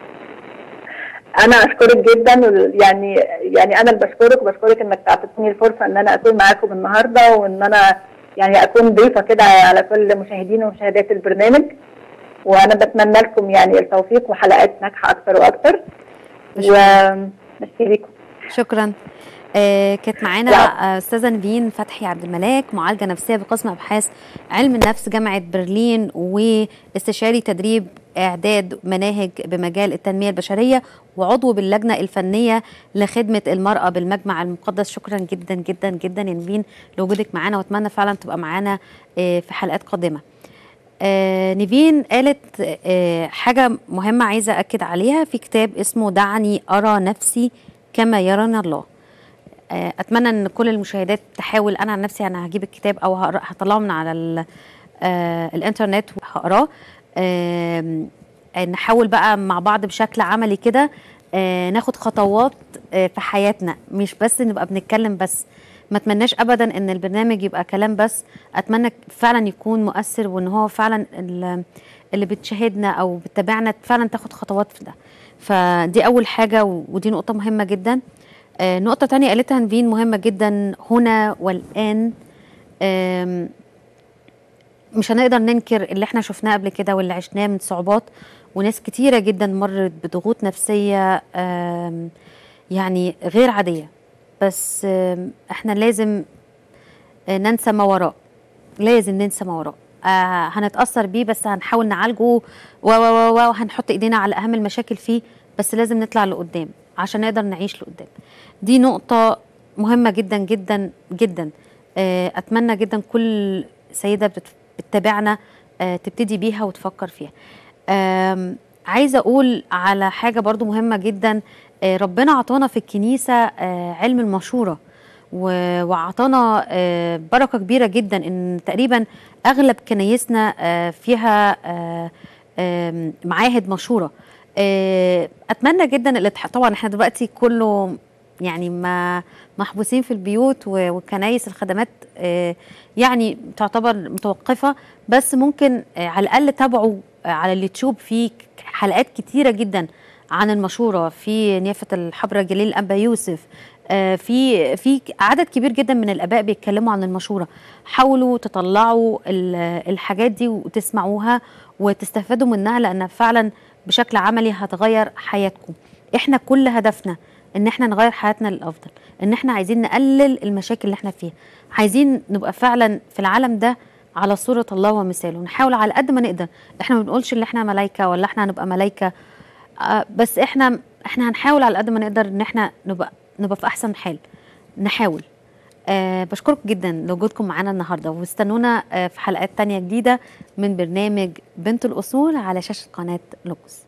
انا اشكرك جدا وال- يعني يعني انا اللي بشكرك وبشكرك انك اعطيتني الفرصه ان انا اكون معاكم النهارده وان انا يعني اكون ضيفه كده على كل مشاهدين ومشاهدات البرنامج وانا بتمنى لكم يعني التوفيق وحلقات ناجحه اكتر واكتر وميرسي ليكم شكرا آه كانت معانا لا. آه، استاذه نبين فتحي عبد الملاك معالجه نفسيه بقسم ابحاث علم النفس جامعه برلين واستشاري تدريب اعداد مناهج بمجال التنميه البشريه وعضو باللجنه الفنيه لخدمه المراه بالمجمع المقدس شكرا جدا جدا جدا يا نبين لوجودك معانا واتمنى فعلا تبقى معانا آه في حلقات قادمه آه نيفين قالت آه حاجة مهمة عايزة أكد عليها في كتاب اسمه دعني أرى نفسي كما يراني الله آه أتمنى أن كل المشاهدات تحاول أنا عن نفسي أنا هجيب الكتاب أو هقرأ- هطلعه من على ال- آه الإنترنت وهقراه آم، آه نحاول بقى مع بعض بشكل عملي كده آه ناخد خطوات آه في حياتنا مش بس نبقى بنتكلم بس ما اتمناش ابدا ان البرنامج يبقى كلام بس اتمنى فعلا يكون مؤثر وان هو فعلا ال- اللي بتشاهدنا او بتتابعنا فعلا تاخد خطوات في ده فدي اول حاجه و- ودي نقطه مهمه جدا آه، نقطه تانية قالتها نفين مهمه جدا هنا والان آم، مش هنقدر ننكر اللي احنا شفناه قبل كده واللي عشناه من صعوبات وناس كتيره جدا مرت بضغوط نفسيه آم، يعني غير عاديه بس آم، احنا لازم آه، ننسى ما وراء لازم ننسى ما وراء آه هنتاثر بيه بس هنحاول نعالجه و و و و- وهنحط ايدينا على اهم المشاكل فيه بس لازم نطلع لقدام عشان نقدر نعيش لقدام دي نقطه مهمه جدا جدا جدا آه اتمنى جدا كل سيده بتت- بتتابعنا آه تبتدي بيها وتفكر فيها آم، عايزه اقول على حاجه برضو مهمه جدا آه، ربنا عطانا في الكنيسه آه، علم المشوره و- وعطانا آه، بركه كبيره جدا ان تقريبا اغلب كنايسنا آه، فيها آه، آم، معاهد مشوره آه، اتمنى جدا الاتح- طبعا احنا دلوقتي كله يعني ما محبوسين في البيوت و- وكنايس الخدمات آه، يعني تعتبر متوقفه بس ممكن آه، على الاقل تابعوا آه، على اليوتيوب في ك- حلقات كتيره جدا عن المشوره في نيافه الحبره جليل ابا يوسف آه، في في عدد كبير جدا من الاباء بيتكلموا عن المشوره حاولوا تطلعوا ال- الحاجات دي وتسمعوها وتستفادوا منها لان فعلا بشكل عملي هتغير حياتكم احنا كل هدفنا ان احنا نغير حياتنا للافضل ان احنا عايزين نقلل المشاكل اللي احنا فيها عايزين نبقى فعلا في العالم ده على صورة الله ومثاله نحاول على قد ما نقدر احنا ما بنقولش ان احنا ملايكة ولا احنا هنبقى ملايكة آه بس احنا احنا هنحاول على قد ما نقدر ان احنا نبقى نبقى في احسن حال نحاول آه بشكركم جدا لوجودكم معانا النهارده واستنونا آه في حلقات تانية جديدة من برنامج بنت الأصول على شاشة قناة لوكس